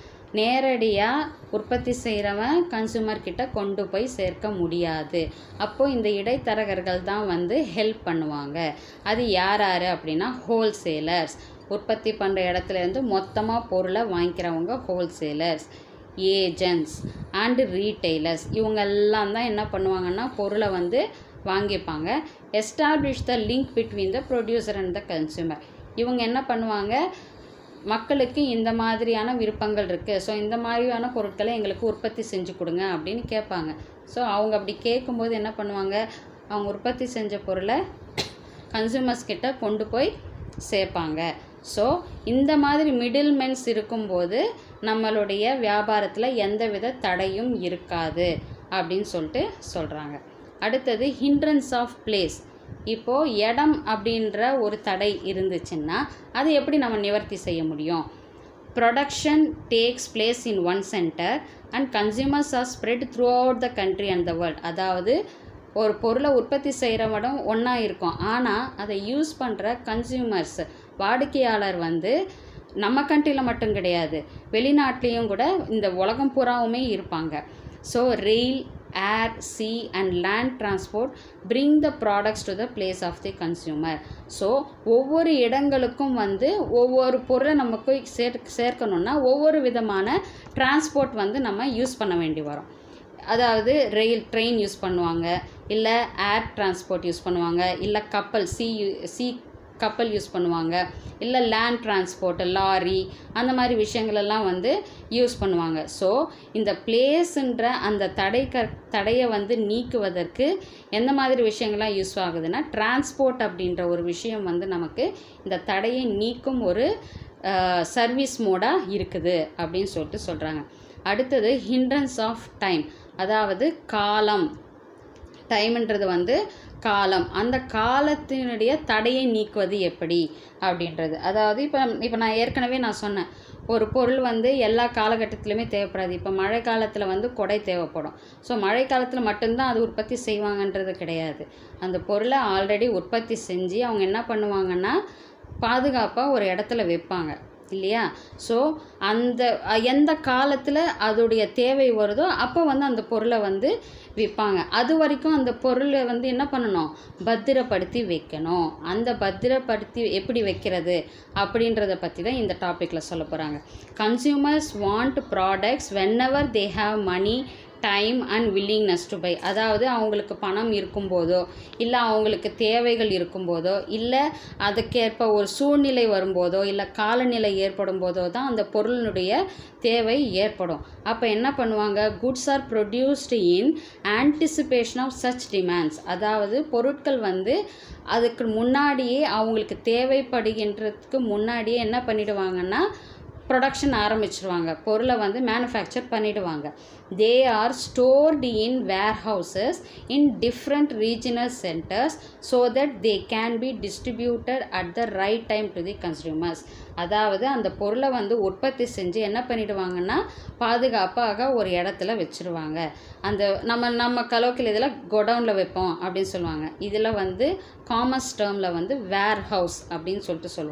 நேரடியாக உற்பத்தி செய்கிறவன் கன்சூமர் கிட்ட கொண்டு போய் சேர்க்க முடியாது அப்போது இந்த இடைத்தரகர்கள் தான் வந்து ஹெல்ப் பண்ணுவாங்க அது யார் யார் அப்படின்னா ஹோல்சேலர்ஸ் உற்பத்தி பண்ணுற இடத்துல இருந்து மொத்தமாக பொருளை வாங்கிக்கிறவங்க ஹோல்சேலர்ஸ் ஏஜென்ட்ஸ் அண்டு ரீட்டெய்லர்ஸ் இவங்க எல்லாம் தான் என்ன பண்ணுவாங்கன்னா பொருளை வந்து வாங்கிப்பாங்க establish the link between the producer and the consumer இவங்க என்ன பண்ணுவாங்க மக்களுக்கு இந்த மாதிரியான விருப்பங்கள் இருக்குது ஸோ இந்த மாதிரியான பொருட்களை எங்களுக்கு உற்பத்தி செஞ்சு கொடுங்க அப்படின்னு கேட்பாங்க ஸோ அவங்க அப்படி கேட்கும்போது என்ன பண்ணுவாங்க அவங்க உற்பத்தி செஞ்ச பொருளை கன்சூமர்ஸ் கிட்ட கொண்டு போய் சேர்ப்பாங்க ஸோ இந்த மாதிரி மிடில் மென்ஸ் இருக்கும்போது நம்மளுடைய வியாபாரத்தில் எந்தவித தடையும் இருக்காது அப்படின்னு சொல்லிட்டு சொல்கிறாங்க அடுத்தது ஹிண்ட்ரன்ஸ் ஆஃப் பிளேஸ் இப்போது இடம் அப்படின்ற ஒரு தடை இருந்துச்சுன்னா அது எப்படி நம்ம நிவர்த்தி செய்ய முடியும் production takes place in one centre and consumers are spread throughout the country and the world அதாவது ஒரு பொருளை உற்பத்தி செய்கிற இடம் ஒன்றா இருக்கும் ஆனால் அதை யூஸ் பண்ணுற கன்சியூமர்ஸ் வாடிக்கையாளர் வந்து நம்ம கண்ட்ரியில் மட்டும் கிடையாது வெளிநாட்டிலையும் கூட இந்த உலகம் பூராவுமே இருப்பாங்க so rail air sea and land transport bring the products to the place of the consumer so ஒவ்வொரு இடங்களுக்கும் வந்து ஒவ்வொரு பொருளை நம்ம போய் சேர் சேர்க்கணுன்னா ஒவ்வொரு விதமான டிரான்ஸ்போர்ட் வந்து நம்ம யூஸ் பண்ண வேண்டி வரும் அதாவது ரயில் ட்ரெயின் யூஸ் பண்ணுவாங்க இல்லை ஏர் டிரான்ஸ்போர்ட் யூஸ் பண்ணுவாங்க இல்லை கப்பல் சி சி கப்பல் யூஸ் பண்ணுவாங்க இல்லை லேண்ட் டிரான்ஸ்போர்ட் லாரி அந்த மாதிரி விஷயங்கள் எல்லாம் வந்து யூஸ் பண்ணுவாங்க ஸோ இந்த பிளேஸுன்ற அந்த தடை க தடையை வந்து நீக்குவதற்கு எந்த மாதிரி விஷயங்கள்லாம் யூஸ் ஆகுதுன்னா டிரான்ஸ்போர்ட் அப்படின்ற ஒரு விஷயம் வந்து நமக்கு இந்த தடையை நீக்கும் ஒரு சர்வீஸ் மோடாக இருக்குது அப்படின்னு சொல்லிட்டு சொல்கிறாங்க அடுத்தது ஹிண்ட்ரன்ஸ் ஆஃப் டைம் அதாவது காலம் டைம்ன்றது வந்து காலம் அந்த காலத்தினுடைய தடையை நீக்குவது எப்படி அப்படின்றது அதாவது இப்போ இப்போ நான் ஏற்கனவே நான் சொன்னேன் ஒரு பொருள் வந்து எல்லா காலகட்டத்திலுமே தேவைப்படாது இப்போ மழை காலத்தில் வந்து கொடை தேவைப்படும் ஸோ மழை காலத்தில் மட்டும்தான் அது உற்பத்தி செய்வாங்கன்றது கிடையாது அந்த பொருளை ஆல்ரெடி உற்பத்தி செஞ்சு அவங்க என்ன பண்ணுவாங்கன்னா பாதுகாப்பாக ஒரு இடத்துல வைப்பாங்க இல்லையா ஸோ அந்த அ- எந்த காலத்தில் அதோடைய தேவை வருதோ அப்போ வந்து அந்த பொருளை வந்து விற்பாங்க அது வரைக்கும் அந்த பொருளை வந்து என்ன பண்ணணும் பத்திரப்படுத்தி வைக்கணும் அந்த பத்திரப்படுத்தி எப்படி வைக்கிறது அப்படின்றத பற்றி தான் இந்த டாப்பிக்கில் சொல்ல போகிறாங்க consumers want products whenever they have money time and willingness to buy அதாவது அவங்களுக்கு பணம் இருக்கும்போதோ இல்லை அவங்களுக்கு தேவைகள் இருக்கும்போதோ இல்லை அதுக்கேற்ப ஒரு சூழ்நிலை வரும்போதோ இல்லை காலநிலை ஏற்படும் போதோ தான் அந்த பொருளினுடைய தேவை ஏற்படும் அப்போ என்ன பண்ணுவாங்க goods are produced in anticipation of such demands அதாவது பொருட்கள் வந்து அதுக்கு முன்னாடியே அவங்களுக்கு தேவைப்படுகின்றதுக்கு முன்னாடியே என்ன பண்ணிடுவாங்கன்னா ப்ரொடக்ஷன் ஆரம்பிச்சிருவாங்க பொருளை வந்து மேனுஃபேக்சர் பண்ணிடுவாங்க they are stored in warehouses in different regional centres so that they can be distributed at the right time to the consumers அதாவது அந்த பொருளை வந்து உற்பத்தி செஞ்சு என்ன பண்ணிடுவாங்கன்னா பாதுகாப்பாக ஒரு இடத்துல வச்சுருவாங்க அந்த நம்ம நம்ம கலோக்கில் இதில் கொடவுனில் வைப்போம் அப்படின்னு சொல்லுவாங்க இதில் வந்து காமர்ஸ் டேர்மில் வந்து வேர் ஹவுஸ் அப்படின்னு சொல்லிட்டு சொல்லுவோம்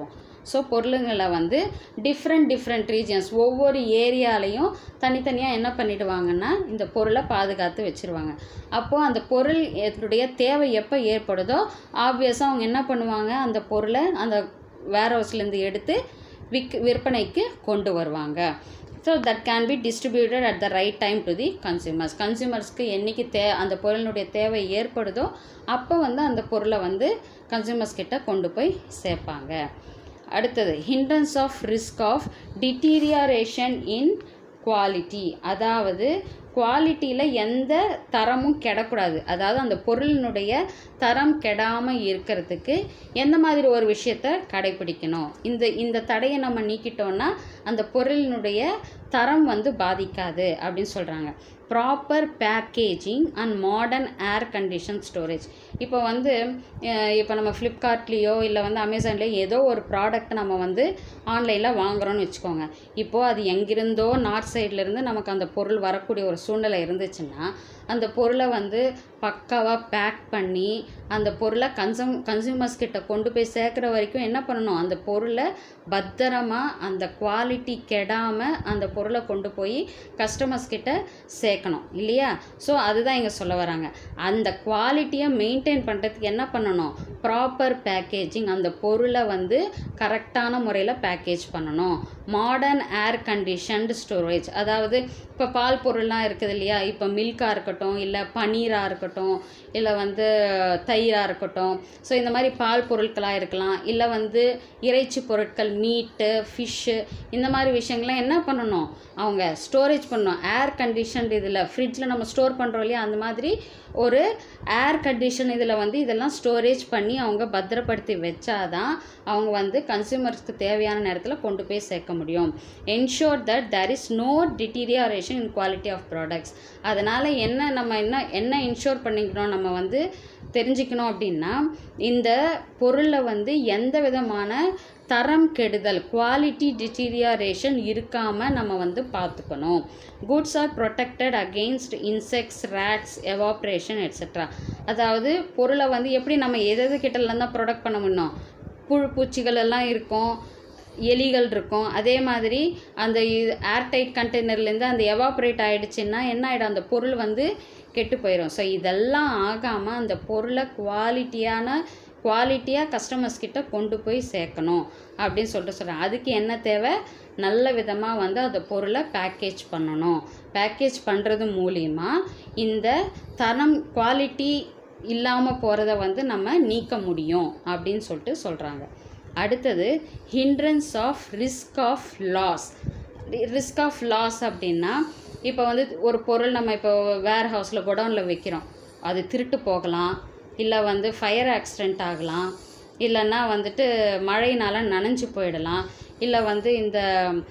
ஸோ பொருளுங்களை வந்து டிஃப்ரெண்ட் டிஃப்ரெண்ட் ரீஜன்ஸ் ஒவ்வொரு ஏரியாலையும் தனித்தனியாக என்ன பண்ணிடுவாங்கன்னா இந்த பொருளை பாதுகாத்து வச்சுருவாங்க அப்போது அந்த பொருள் என்னுடைய தேவை எப்போ ஏற்படுதோ ஆப்வியஸாக அவங்க என்ன பண்ணுவாங்க அந்த பொருளை அந்த வேர் ஹவுஸ்லேருந்து எடுத்து விக் விற்பனைக்கு கொண்டு வருவாங்க so that can be distributed at the right time to the consumers கன்சியூமர்ஸ்க்கு என்றைக்கு தே அந்த பொருளினுடைய தேவை ஏற்படுதோ அப்போ வந்து அந்த பொருளை வந்து கன்சியூமர்ஸ் கிட்ட கொண்டு போய் சேர்ப்பாங்க அடுத்தது hindrance of risk of deterioration in quality அதாவது குவாலிட்டியில் எந்த தரமும் கெடக்கூடாது அதாவது அந்த பொருளினுடைய தரம் கெடாமல் இருக்கிறதுக்கு எந்த மாதிரி ஒரு விஷயத்தை கடைபிடிக்கணும் இந்த இந்த தடையை நம்ம நீக்கிட்டோன்னா அந்த பொருளினுடைய தரம் வந்து பாதிக்காது அப்படின்னு சொல்கிறாங்க proper packaging and modern air condition storage இப்போ வந்து அஹ் இப்போ நம்ம ஃப்ளிப்கார்ட்லேயோ இல்லை வந்து அமேசான்லேயோ ஏதோ ஒரு ப்ராடக்ட் நம்ம வந்து ஆன்லைனில் வாங்குறோம்னு வச்சுக்கோங்க இப்போது அது எங்கிருந்தோ நார்த் சைட்லேருந்து நமக்கு அந்த பொருள் வரக்கூடிய ஒரு சூழ்நிலை இருந்துச்சுன்னா அந்த பொருளை வந்து பக்காவாக பேக் பண்ணி அந்த பொருளை கன்சூம் கன்சியூமர்ஸ் கிட்ட கொண்டு போய் சேர்க்குற வரைக்கும் என்ன பண்ணணும் அந்த பொருளை பத்திரமா அந்த குவாலிட்டி கெடாமல் அந்த பொருளை கொண்டு போய் கஸ்டமர்ஸ் கிட்ட சேர்க்கணும் இல்லையா ஸோ அதுதான் இங்கே சொல்ல வராங்க அந்த குவாலிட்டியை மெயின்டைன் பண்ணுறதுக்கு என்ன பண்ணணும் ப்ராப்பர் பேக்கேஜிங் அந்த பொருளை வந்து கரெக்டான முறையில் பேக்கேஜ் பண்ணணும் மாடர்ன் ஏர் கண்டிஷன்டு ஸ்டோரேஜ் அதாவது இப்போ பால் பொருள்லாம் இருக்குது இல்லையா இப்போ மில்காக இருக்கட்டும் இல்லை பனீராக இருக்கட்டும் இல்லை வந்து தயிராக இருக்கட்டும் ஸோ இந்த மாதிரி பால் பொருட்களாக இருக்கலாம் இல்லை வந்து இறைச்சி பொருட்கள் மீட்டு ஃபிஷ்ஷு இந்த மாதிரி விஷயங்கள்லாம் என்ன பண்ணணும் அவங்க ஸ்டோரேஜ் பண்ணணும் ஏர் கண்டிஷன்டு இதில் ஃப்ரிட்ஜில் நம்ம ஸ்டோர் பண்ணுறோம் இல்லையா அந்த மாதிரி ஒரு ஏர் கண்டிஷன் இதில் வந்து இதெல்லாம் ஸ்டோரேஜ் பண்ணி அவங்க பத்திரப்படுத்தி வச்சாதான் அவங்க வந்து கன்சியூமர்ஸ்க்கு தேவையான நேரத்தில் கொண்டு போய் சேர்க்க முடியும் ensure that there is no deterioration in quality of products அதனால் என்ன நம்ம என்ன என்ன இன்ஷோர் பண்ணிக்கணும் நம்ம வந்து தெரிஞ்சுக்கணும் அப்படின்னா இந்த பொருளை வந்து எந்த விதமான தரம் கெடுதல் குவாலிட்டி டிட்டீரியாரேஷன் இருக்காமல் நம்ம வந்து பார்த்துக்கணும் goods are protected against insects rats evaporation etcetera அதாவது பொருளை வந்து எப்படி நம்ம எது எது கிட்டலாம் தான் ப்ரொடக்ட் பண்ண முடியும் புழு பூச்சிகள் எல்லாம் இருக்கும் எலிகள் இருக்கும் அதே மாதிரி அந்த ஏர்டைட் கண்டெய்னர்லேருந்து அந்த எவாப்ரேட் ஆகிடுச்சின்னா என்ன ஆகிடும் அந்த பொருள் வந்து கெட்டு போயிடும் ஸோ இதெல்லாம் ஆகாமல் அந்த பொருளை குவாலிட்டியான குவாலிட்டியாக கஸ்டமர்ஸ் கிட்ட கொண்டு போய் சேர்க்கணும் அப்படின்னு சொல்லிட்டு சொல்கிறேன் அதுக்கு என்ன தேவை நல்ல விதமாக வந்து அந்த பொருளை பேக்கேஜ் பண்ணணும் பேக்கேஜ் பண்ணுறது மூலிமா இந்த தரம் குவாலிட்டி இல்லாமல் போகிறத வந்து நம்ம நீக்க முடியும் அப்படின்னு சொல்லிட்டு சொல்கிறாங்க அடுத்தது hindrance of risk of loss risk of loss அப்படின்னா இப்போ வந்து ஒரு பொருள் நம்ம இப்போ வேர் ஹவுஸில் குடோனில் வைக்கிறோம் அது திருட்டு போகலாம் இல்லை வந்து ஃபயர் ஆக்சிடெண்ட் ஆகலாம் இல்லைன்னா வந்துட்டு மழையினால் நனைஞ்சு போயிடலாம் இல்லை வந்து இந்த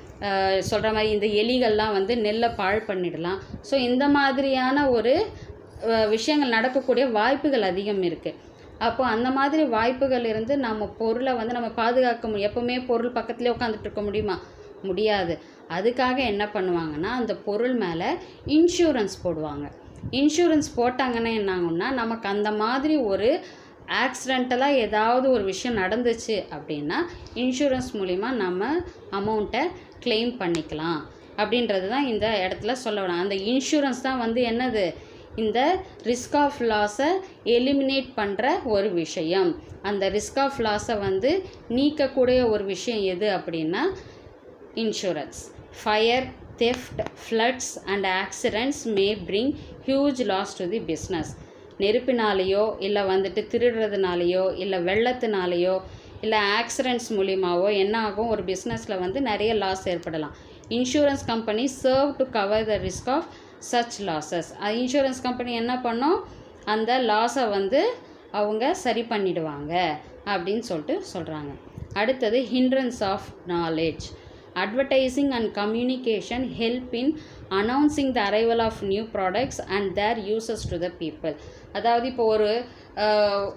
சொல்கிற மாதிரி இந்த எலிகள்லாம் வந்து நெல்லை பாழ் பண்ணிடலாம் ஸோ இந்த மாதிரியான ஒரு அஹ், விஷயங்கள் நடக்கக்கூடிய வாய்ப்புகள் அதிகம் இருக்குது அப்போ அந்த மாதிரி வாய்ப்புகள் இருந்து நம்ம பொருளை வந்து நம்ம பாதுகாக்க முடியும் எப்போவுமே பொருள் பக்கத்துலேயே உட்காந்துட்டு இருக்க முடியுமா முடியாது அதுக்காக என்ன பண்ணுவாங்கன்னா அந்த பொருள் மேலே இன்சூரன்ஸ் போடுவாங்க இன்சூரன்ஸ் போட்டாங்கன்னா என்ன ஆகும்னா நமக்கு அந்த மாதிரி ஒரு ஆக்சிடென்டலாக ஏதாவது ஒரு விஷயம் நடந்துச்சு அப்படின்னா இன்சூரன்ஸ் மூலிமா நம்ம அமௌண்ட்டை claim பண்ணிக்கலாம் அப்படின்றது தான் இந்த இடத்துல சொல்ல வரேன் அந்த இன்சூரன்ஸ் தான் வந்து என்னது இந்த ரிஸ்க் ஆஃப் லாஸை எலிமினேட் பண்ணுற ஒரு விஷயம் அந்த ரிஸ்க் ஆஃப் லாஸை வந்து நீக்கக்கூடிய ஒரு விஷயம் எது அப்படின்னா insurance fire theft floods and accidents may bring huge loss to the business நெருப்பினாலேயோ இல்லை வந்துட்டு திருடுறதுனாலையோ இல்லை வெள்ளத்தினாலேயோ இல்லை ஆக்சிடென்ட்ஸ் மூலியமாவோ என்ன ஆகும் ஒரு பிஸ்னஸில் வந்து நிறைய லாஸ் ஏற்படலாம் insurance company serve to cover the risk of such losses insurance company என்ன பண்ணும் அந்த லாஸை வந்து அவங்க சரி பண்ணிடுவாங்க அப்படின்னு சொல்லிட்டு சொல்கிறாங்க அடுத்தது hindrance of knowledge advertising and communication help in announcing the arrival of new products and their uses to the people அதாவது இப்போ ஒரு ஆஹ்,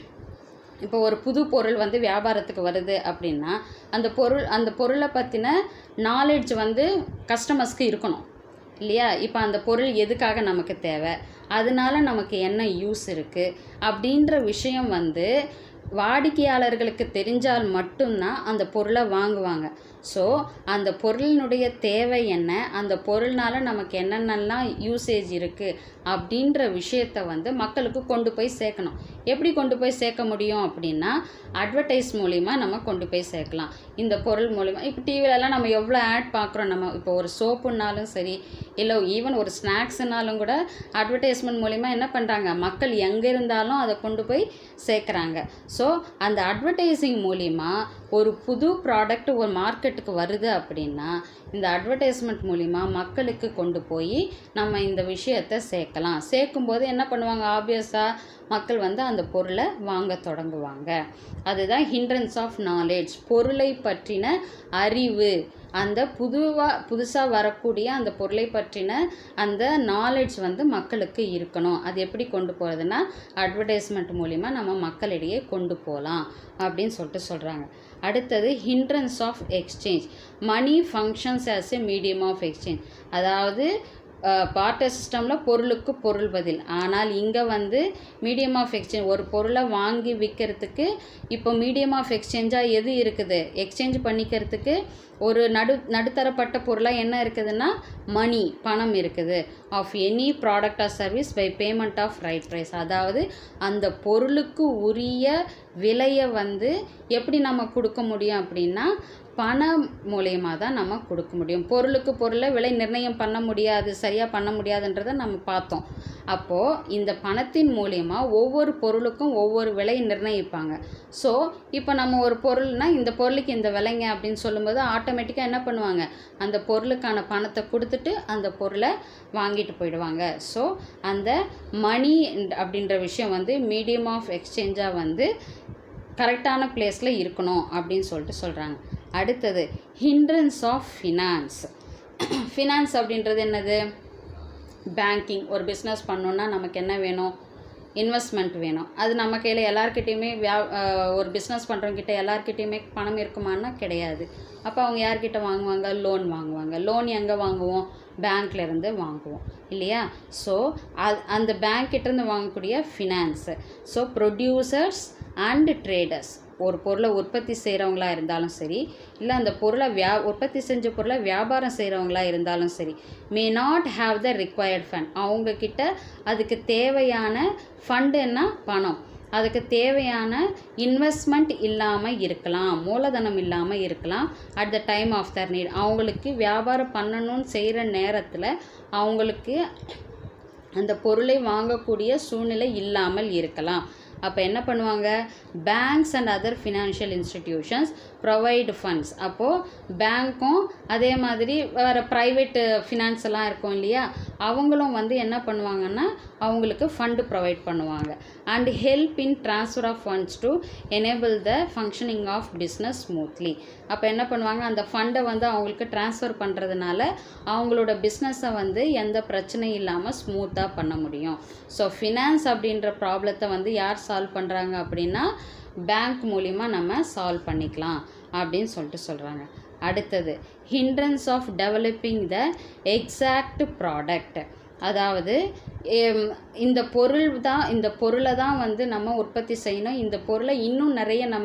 இப்போ ஒரு புது பொருள் வந்து வியாபாரத்துக்கு வருது அப்படின்னா அந்த பொருள் அந்த பொருளை பற்றின நாலேஜ் வந்து கஸ்டமர்ஸ்க்கு இருக்கணும் இல்லையா இப்போ அந்த பொருள் எதுக்காக நமக்கு தேவை அதனால நமக்கு என்ன யூஸ் இருக்குது அப்படின்ற விஷயம் வந்து வாடிக்கையாளர்களுக்கு தெரிஞ்சால் மட்டும்தான் அந்த பொருளை வாங்குவாங்க ஸோ அந்த பொருளினுடைய தேவை என்ன அந்த பொருள்னால நமக்கு என்னென்னலாம் யூசேஜ் இருக்குது அப்படின்ற விஷயத்த வந்து மக்களுக்கு கொண்டு போய் சேர்க்கணும் எப்படி கொண்டு போய் சேர்க்க முடியும் அப்படின்னா அட்வர்டைஸ் மூலிமா நம்ம கொண்டு போய் சேர்க்கலாம் இந்த பொருள் மூலிமா இப்போ டிவிலலாம் நம்ம எவ்வளோ ஆட் பார்க்குறோம் நம்ம இப்போ ஒரு சோப்புனாலும் சரி இல்லை ஈவன் ஒரு ஸ்நாக்ஸ்னாலும் கூட அட்வர்டைஸ்மெண்ட் மூலிமா என்ன பண்ணுறாங்க மக்கள் எங்கே இருந்தாலும் அதை கொண்டு போய் சேர்க்குறாங்க ஸோ அந்த அட்வர்டைஸிங் மூலிமா ஒரு புது ப்ராடக்ட் ஒரு மார்க்கெட்டுக்கு வருது அப்படின்னா இந்த அட்வர்டைஸ்மெண்ட் மூலிமா மக்களுக்கு கொண்டு போய் நம்ம இந்த விஷயத்தை சேர்க்கலாம் சேர்க்கும்போது என்ன பண்ணுவாங்க ஆப்வியஸாக மக்கள் வந்து அந்த பொருளை வாங்க தொடங்குவாங்க அதுதான் ஹிண்ட்ரன்ஸ் ஆஃப் நாலேஜ் பொருளை பற்றின அறிவு அந்த புதுவாக புதுசாக வரக்கூடிய அந்த பொருளை பற்றின அந்த நாலேஜ் வந்து மக்களுக்கு இருக்கணும் அது எப்படி கொண்டு போகிறதுனா அட்வர்டைஸ்மெண்ட் மூலிமா நம்ம மக்களிடையே கொண்டு போகலாம் அப்படின்னு சொல்லிட்டு சொல்கிறாங்க அடுத்தது hindrance of exchange money functions as a medium of exchange அதாவது பார்ட்டர் சிஸ்டமில் பொருளுக்கு பொருள் பதில் ஆனால் இங்கே வந்து மீடியம் ஆஃப் எக்ஸ்சேஞ்ச் ஒரு பொருளை வாங்கி விற்கிறதுக்கு இப்போ மீடியம் ஆஃப் எக்ஸ்சேஞ்சாக எது இருக்குது எக்ஸ்சேஞ்ச் பண்ணிக்கிறதுக்கு ஒரு நடு நடுத்தரப்பட்ட பொருளாக என்ன இருக்குதுன்னா மணி பணம் இருக்குது of any product or service by payment of right price அதாவது அந்த பொருளுக்கு உரிய விலையை வந்து எப்படி நம்ம கொடுக்க முடியும் அப்படின்னா பணம் மூலியமாக தான் நம்ம கொடுக்க முடியும் பொருளுக்கு பொருளை விலை நிர்ணயம் பண்ண முடியாது சரியாக பண்ண முடியாதுன்றதை நம்ம பார்த்தோம் அப்போது இந்த பணத்தின் மூலியமா ஒவ்வொரு பொருளுக்கும் ஒவ்வொரு விலை நிர்ணயிப்பாங்க ஸோ இப்போ நம்ம ஒரு பொருள்னா இந்த பொருளுக்கு இந்த விலைங்க அப்படின்னு சொல்லும்போது ஆட்டோமேட்டிக்காக என்ன பண்ணுவாங்க அந்த பொருளுக்கான பணத்தை கொடுத்துட்டு அந்த பொருளை வாங்கிட்டு போயிடுவாங்க ஸோ அந்த மணி அப்படின்ற விஷயம் வந்து மீடியம் ஆஃப் எக்ஸ்சேஞ்சாக வந்து கரெக்டான பிளேஸில் இருக்கணும் அப்படின்னு சொல்லிட்டு சொல்கிறாங்க அடுத்தது ஹிண்ட்ரன்ஸ் ஆஃப் ஃபினான்ஸ் ஃபினான்ஸ் அப்படின்றது என்னது பேங்கிங் ஒரு பிஸ்னஸ் பண்ணோன்னா நமக்கு என்ன வேணும் இன்வெஸ்ட்மெண்ட் வேணும் அது நம்ம கையில் எல்லாருக்கிட்டேயுமே வியா அஹ் ஒரு பிஸ்னஸ் பண்ணுறவங்கிட்ட எல்லாருக்கிட்டேயுமே பணம் இருக்குமான்னா கிடையாது அப்போ அவங்க யார்கிட்ட வாங்குவாங்க லோன் வாங்குவாங்க லோன் எங்கே வாங்குவோம் பேங்க்ல இருந்து வாங்குவோம் இல்லையா ஸோ அது அந்த பேங்க் கிட்டேருந்து வாங்கக்கூடிய finance so producers and traders ஒரு பொருளை உற்பத்தி செய்கிறவங்களா இருந்தாலும் சரி இல்லை அந்த பொருளை வியா உற்பத்தி செஞ்ச பொருளை வியாபாரம் செய்கிறவங்களா இருந்தாலும் சரி may not have the required fund அவங்கக்கிட்ட அதுக்கு தேவையான ஃபண்டுன்னா பணம் அதுக்கு தேவையான இன்வெஸ்ட்மெண்ட் இல்லாமல் இருக்கலாம் மூலதனம் இல்லாமல் இருக்கலாம் at the time of their need அவங்களுக்கு வியாபாரம் பண்ணணும்னு செய்கிற நேரத்தில் அவங்களுக்கு அந்த பொருளை வாங்கக்கூடிய சூழ்நிலை இல்லாமல் இருக்கலாம் அப்போ என்ன பண்ணுவாங்க banks and other financial institutions provide funds அப்போது பேங்க்கும் அதே மாதிரி வேறு ப்ரைவேட்டு ஃபினான்ஸ் எல்லாம் இருக்கும் இல்லையா அவங்களும் வந்து என்ன பண்ணுவாங்கன்னா அவங்களுக்கு ஃபண்டு ப்ரொவைட் பண்ணுவாங்க and help in transfer of funds to enable the functioning of business smoothly அப்போ என்ன பண்ணுவாங்க அந்த ஃபண்டை வந்து அவங்களுக்கு ட்ரான்ஸ்ஃபர் பண்ணுறதுனால அவங்களோட பிஸ்னஸை வந்து எந்த பிரச்சனையும் இல்லாமல் ஸ்மூத்தாக பண்ண முடியும் ஸோ ஃபினான்ஸ் அப்படின்ற ப்ராப்ளத்தை வந்து யார் சால்வ் பண்ணுறாங்க அப்படின்னா பேங்க் மூலிமா நம்ம சால்வ் பண்ணிக்கலாம் அப்படின்னு சொல்லிட்டு சொல்கிறாங்க அடுத்தது hindrance of developing the exact product அதாவது எம், இந்த பொருள் தான் இந்த பொருளை தான் வந்து நம்ம உற்பத்தி செய்யணும் இந்த பொருளை இன்னும் நிறைய நம்ம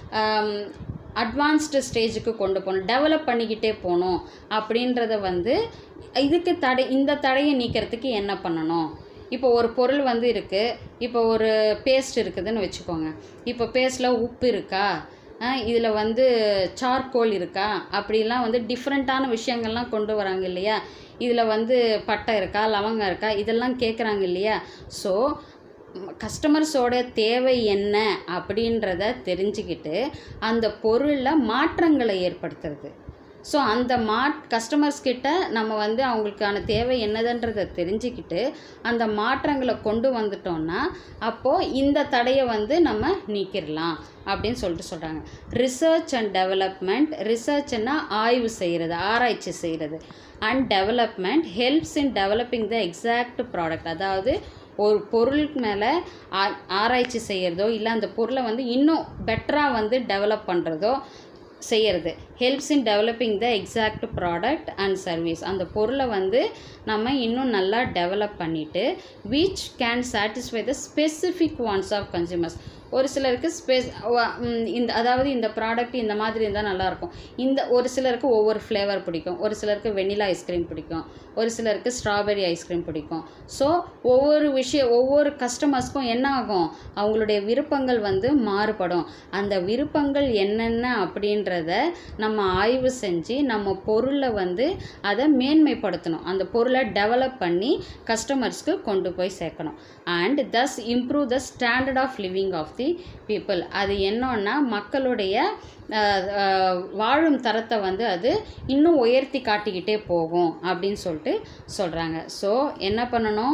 அட்வான்ஸ்டு ஸ்டேஜுக்கு கொண்டு போகணும் டெவலப் பண்ணிக்கிட்டே போகணும் அப்படின்றத வந்து இதுக்கு தடை இந்த தடையை நீக்கிறதுக்கு என்ன பண்ணணும் இப்போ ஒரு பொருள் வந்து இருக்குது இப்போ ஒரு பேஸ்ட் இருக்குதுன்னு வச்சுக்கோங்க இப்போ பேஸ்ட்டில் உப்பு இருக்கா இதில் வந்து சார்கோல் இருக்கா அப்படிலாம் வந்து டிஃப்ரெண்ட்டான விஷயங்கள்லாம் கொண்டு வராங்க இல்லையா இதில் வந்து பட்டை இருக்கா லவங்கம் இருக்கா இதெல்லாம் கேட்குறாங்க இல்லையா ஸோ கஸ்டமர்ஸோட தேவை என்ன அப்படின்றத தெரிஞ்சுக்கிட்டு அந்த பொருளில் மாற்றங்களை ஏற்படுத்துறது ஸோ அந்த மா கஸ்டமர்ஸ் கிட்ட நம்ம வந்து அவங்களுக்கான தேவை என்னதுன்றதை தெரிஞ்சுக்கிட்டு அந்த மாற்றங்களை கொண்டு வந்துட்டோம்னா அப்போது இந்த தடையை வந்து நம்ம நீக்கிடலாம் அப்படின்னு சொல்லிட்டு சொல்கிறாங்க ரிசர்ச் அண்ட் டெவலப்மெண்ட் ரிசர்ச்னா ஆய்வு செய்கிறது ஆராய்ச்சி செய்கிறது and development helps in developing the exact product அதாவது ஒரு பொருளுக்கு மேலே ஆராய்ச்சி செய்கிறதோ இல்லை அந்த பொருளை வந்து இன்னும் பெட்டராக வந்து டெவலப் பண்ணுறதோ செய்யறது helps in developing the exact product and service அந்த பொருளை வந்து நம்ம இன்னும் நல்லா டெவலப் பண்ணிவிட்டு which can satisfy the specific wants of consumers ஒரு சிலருக்கு ஸ்பெஸ் இந்த அதாவது இந்த ப்ராடக்ட் இந்த மாதிரி இருந்தால் நல்லாயிருக்கும் இந்த ஒரு சிலருக்கு ஒவ்வொரு ஃப்ளேவர் பிடிக்கும் ஒரு சிலருக்கு வெண்ணிலா ஐஸ்கிரீம் பிடிக்கும் ஒரு சிலருக்கு ஸ்ட்ராபெரி ஐஸ்கிரீம் பிடிக்கும் ஸோ ஒவ்வொரு விஷயம் ஒவ்வொரு கஸ்டமர்ஸ்க்கும் என்ன ஆகும் அவங்களுடைய விருப்பங்கள் வந்து மாறுபடும் அந்த விருப்பங்கள் என்னென்ன அப்படின்றத நம்ம ஆய்வு செஞ்சு நம்ம பொருளை வந்து அதை மேன்மைப்படுத்தணும் அந்த பொருளை டெவலப் பண்ணி கஸ்டமர்ஸ்க்கு கொண்டு போய் சேர்க்கணும் and thus improve the standard of living of the people அது என்னன்னா மக்களுடைய அஹ், அஹ், வாழும் தரத்தை வந்து அது இன்னும் உயர்த்தி காட்டிக்கிட்டே போகும் அப்படின்னு சொல்லிட்டு சொல்கிறாங்க ஸோ என்ன பண்ணணும்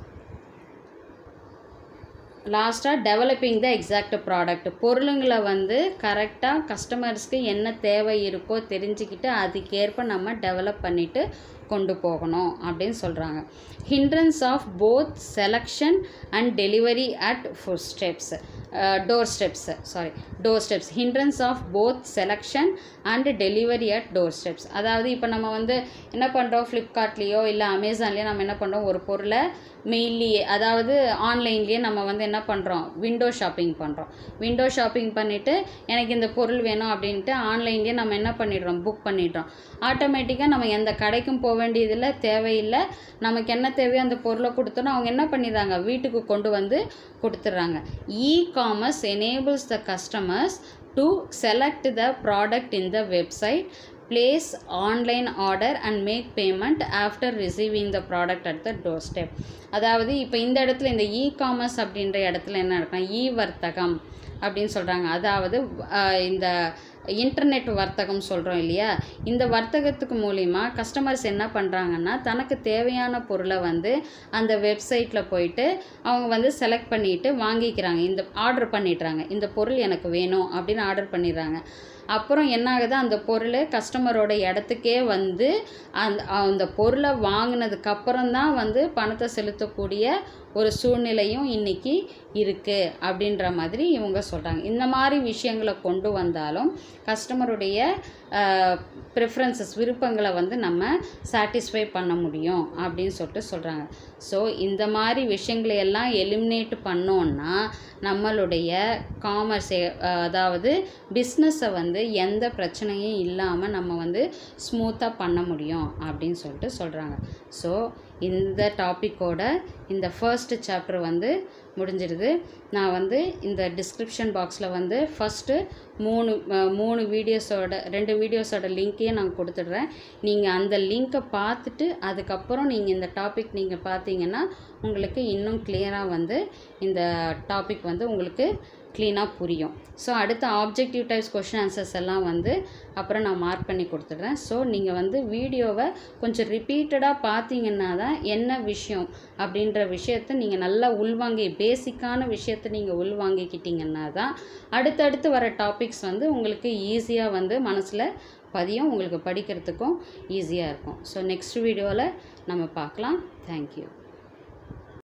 லாஸ்ட்டாக டெவலப்பிங் த எக்ஸாக்ட் ப்ராடக்ட் பொருளுங்களை வந்து கரெக்டாக கஸ்டமர்ஸ்க்கு என்ன தேவை இருக்கோ தெரிஞ்சுக்கிட்டு அதுக்கேற்ப நம்ம டெவலப் பண்ணிவிட்டு கொண்டு போகணும் அப்படின்னு சொல்கிறாங்க hindrance of both selection and delivery at footsteps doorsteps sorry doorsteps hindrance of both selection and delivery at doorsteps அதாவது இப்போ நம்ம வந்து என்ன பண்ணுறோம் ஃப்ளிப்கார்ட்லேயோ இல்லை அமேசான்லேயோ நம்ம என்ன பண்ணுறோம் ஒரு பொருளை மெயின்லேயே அதாவது ஆன்லைன்லேயே நம்ம வந்து என்ன பண்ணுறோம் விண்டோ ஷாப்பிங் பண்ணுறோம் விண்டோ ஷாப்பிங் பண்ணிவிட்டு எனக்கு இந்த பொருள் வேணும் அப்படின்ட்டு ஆன்லைன்லேயே நம்ம என்ன பண்ணிடுறோம் புக் பண்ணிடுறோம் ஆட்டோமேட்டிக்காக நம்ம எந்த கடைக்கும் போக வேண்டியதில்லை தேவையில்லை நமக்கு என்ன தேவையோ அந்த பொருளை கொடுத்தோன்னா அவங்க என்ன பண்ணிடுறாங்க வீட்டுக்கு கொண்டு வந்து கொடுத்துட்றாங்க e commerce enables the customers to select the product in the website place online order and make payment after receiving the product at the doorstep அதாவது இப்போ இந்த இடத்துல இந்த இ காமர்ஸ் அப்படின்ற இடத்துல என்ன நடக்கும் இ வர்த்தகம் அப்படின்னு சொல்கிறாங்க அதாவது அஹ், இந்த இன்டர்நெட் வர்த்தகம் சொல்கிறோம் இல்லையா இந்த வர்த்தகத்துக்கு மூலிமா கஸ்டமர்ஸ் என்ன பண்ணுறாங்கன்னா தனக்கு தேவையான பொருளை வந்து அந்த வெப்சைட்டில் போயிட்டு அவங்க வந்து செலக்ட் பண்ணிட்டு வாங்கிக்கிறாங்க இந்த ஆர்டர் பண்ணிடுறாங்க இந்த பொருள் எனக்கு வேணும் அப்படின்னு ஆர்டர் பண்ணிடுறாங்க அப்புறம் என்ன ஆகுது அந்த பொருள் கஸ்டமரோட இடத்துக்கே வந்து அந்த அந்த பொருளை வாங்கினதுக்கு அப்புறம் தான் வந்து பணத்தை செலுத்தக்கூடிய ஒரு சூழ்நிலையும் இன்னைக்கு இருக்குது அப்படின்ற மாதிரி இவங்க சொல்கிறாங்க இந்த மாதிரி விஷயங்களை கொண்டு வந்தாலும் கஸ்டமருடைய ப்ரிஃபரன்சஸ் விருப்பங்களை வந்து நம்ம சாட்டிஸ்ஃபை பண்ண முடியும் அப்படின்னு சொல்லிட்டு சொல்கிறாங்க ஸோ இந்த மாதிரி விஷயங்களை எல்லாம் எலிமினேட் பண்ணோன்னா நம்மளுடைய காமர்ஸ் அதாவது பிஸ்னஸை வந்து எந்த பிரச்சனையும் இல்லாமல் நம்ம வந்து ஸ்மூத்தாக பண்ண முடியும் அப்படின்னு சொல்லிட்டு சொல்கிறாங்க ஸோ இந்த டாப்பிக்கோட இந்த ஃபர்ஸ்ட் சாப்டர் வந்து முடிஞ்சிருது நான் வந்து இந்த டிஸ்கிரிப்ஷன் பாக்ஸில் வந்து ஃபஸ்ட்டு மூணு அஹ், மூணு வீடியோஸோட ரெண்டு வீடியோஸோட லிங்க்கையும் நான் கொடுத்துட்றேன் நீங்கள் அந்த லிங்க்கை பார்த்துட்டு அதுக்கப்புறம் நீங்கள் இந்த டாபிக் நீங்கள் பார்த்தீங்கன்னா உங்களுக்கு இன்னும் கிளியராக வந்து இந்த டாபிக் வந்து உங்களுக்கு க்ளீனாக புரியும் ஸோ அடுத்த ஆப்ஜெக்டிவ் டைப்ஸ் கொஷின் ஆன்சர்ஸ் எல்லாம் வந்து அப்புறம் நான் மார்க் பண்ணி கொடுத்துட்றேன் ஸோ நீங்கள் வந்து வீடியோவை கொஞ்சம் ரிப்பீட்டடாக பார்த்தீங்கன்னா தான் என்ன விஷயம் அப்படின்ற விஷயத்தை நீங்கள் நல்லா உள்வாங்கி பேசிக்கான விஷயத்தை நீங்கள் உள்வாங்கிக்கிட்டீங்கன்னா தான் அடுத்தடுத்து வர டாபிக்ஸ் வந்து உங்களுக்கு ஈஸியாக வந்து மனசில் பதியும் உங்களுக்கு படிக்கிறதுக்கும் ஈஸியாக இருக்கும் ஸோ நெக்ஸ்ட் வீடியோவில் நம்ம பார்க்கலாம் தேங்க்யூ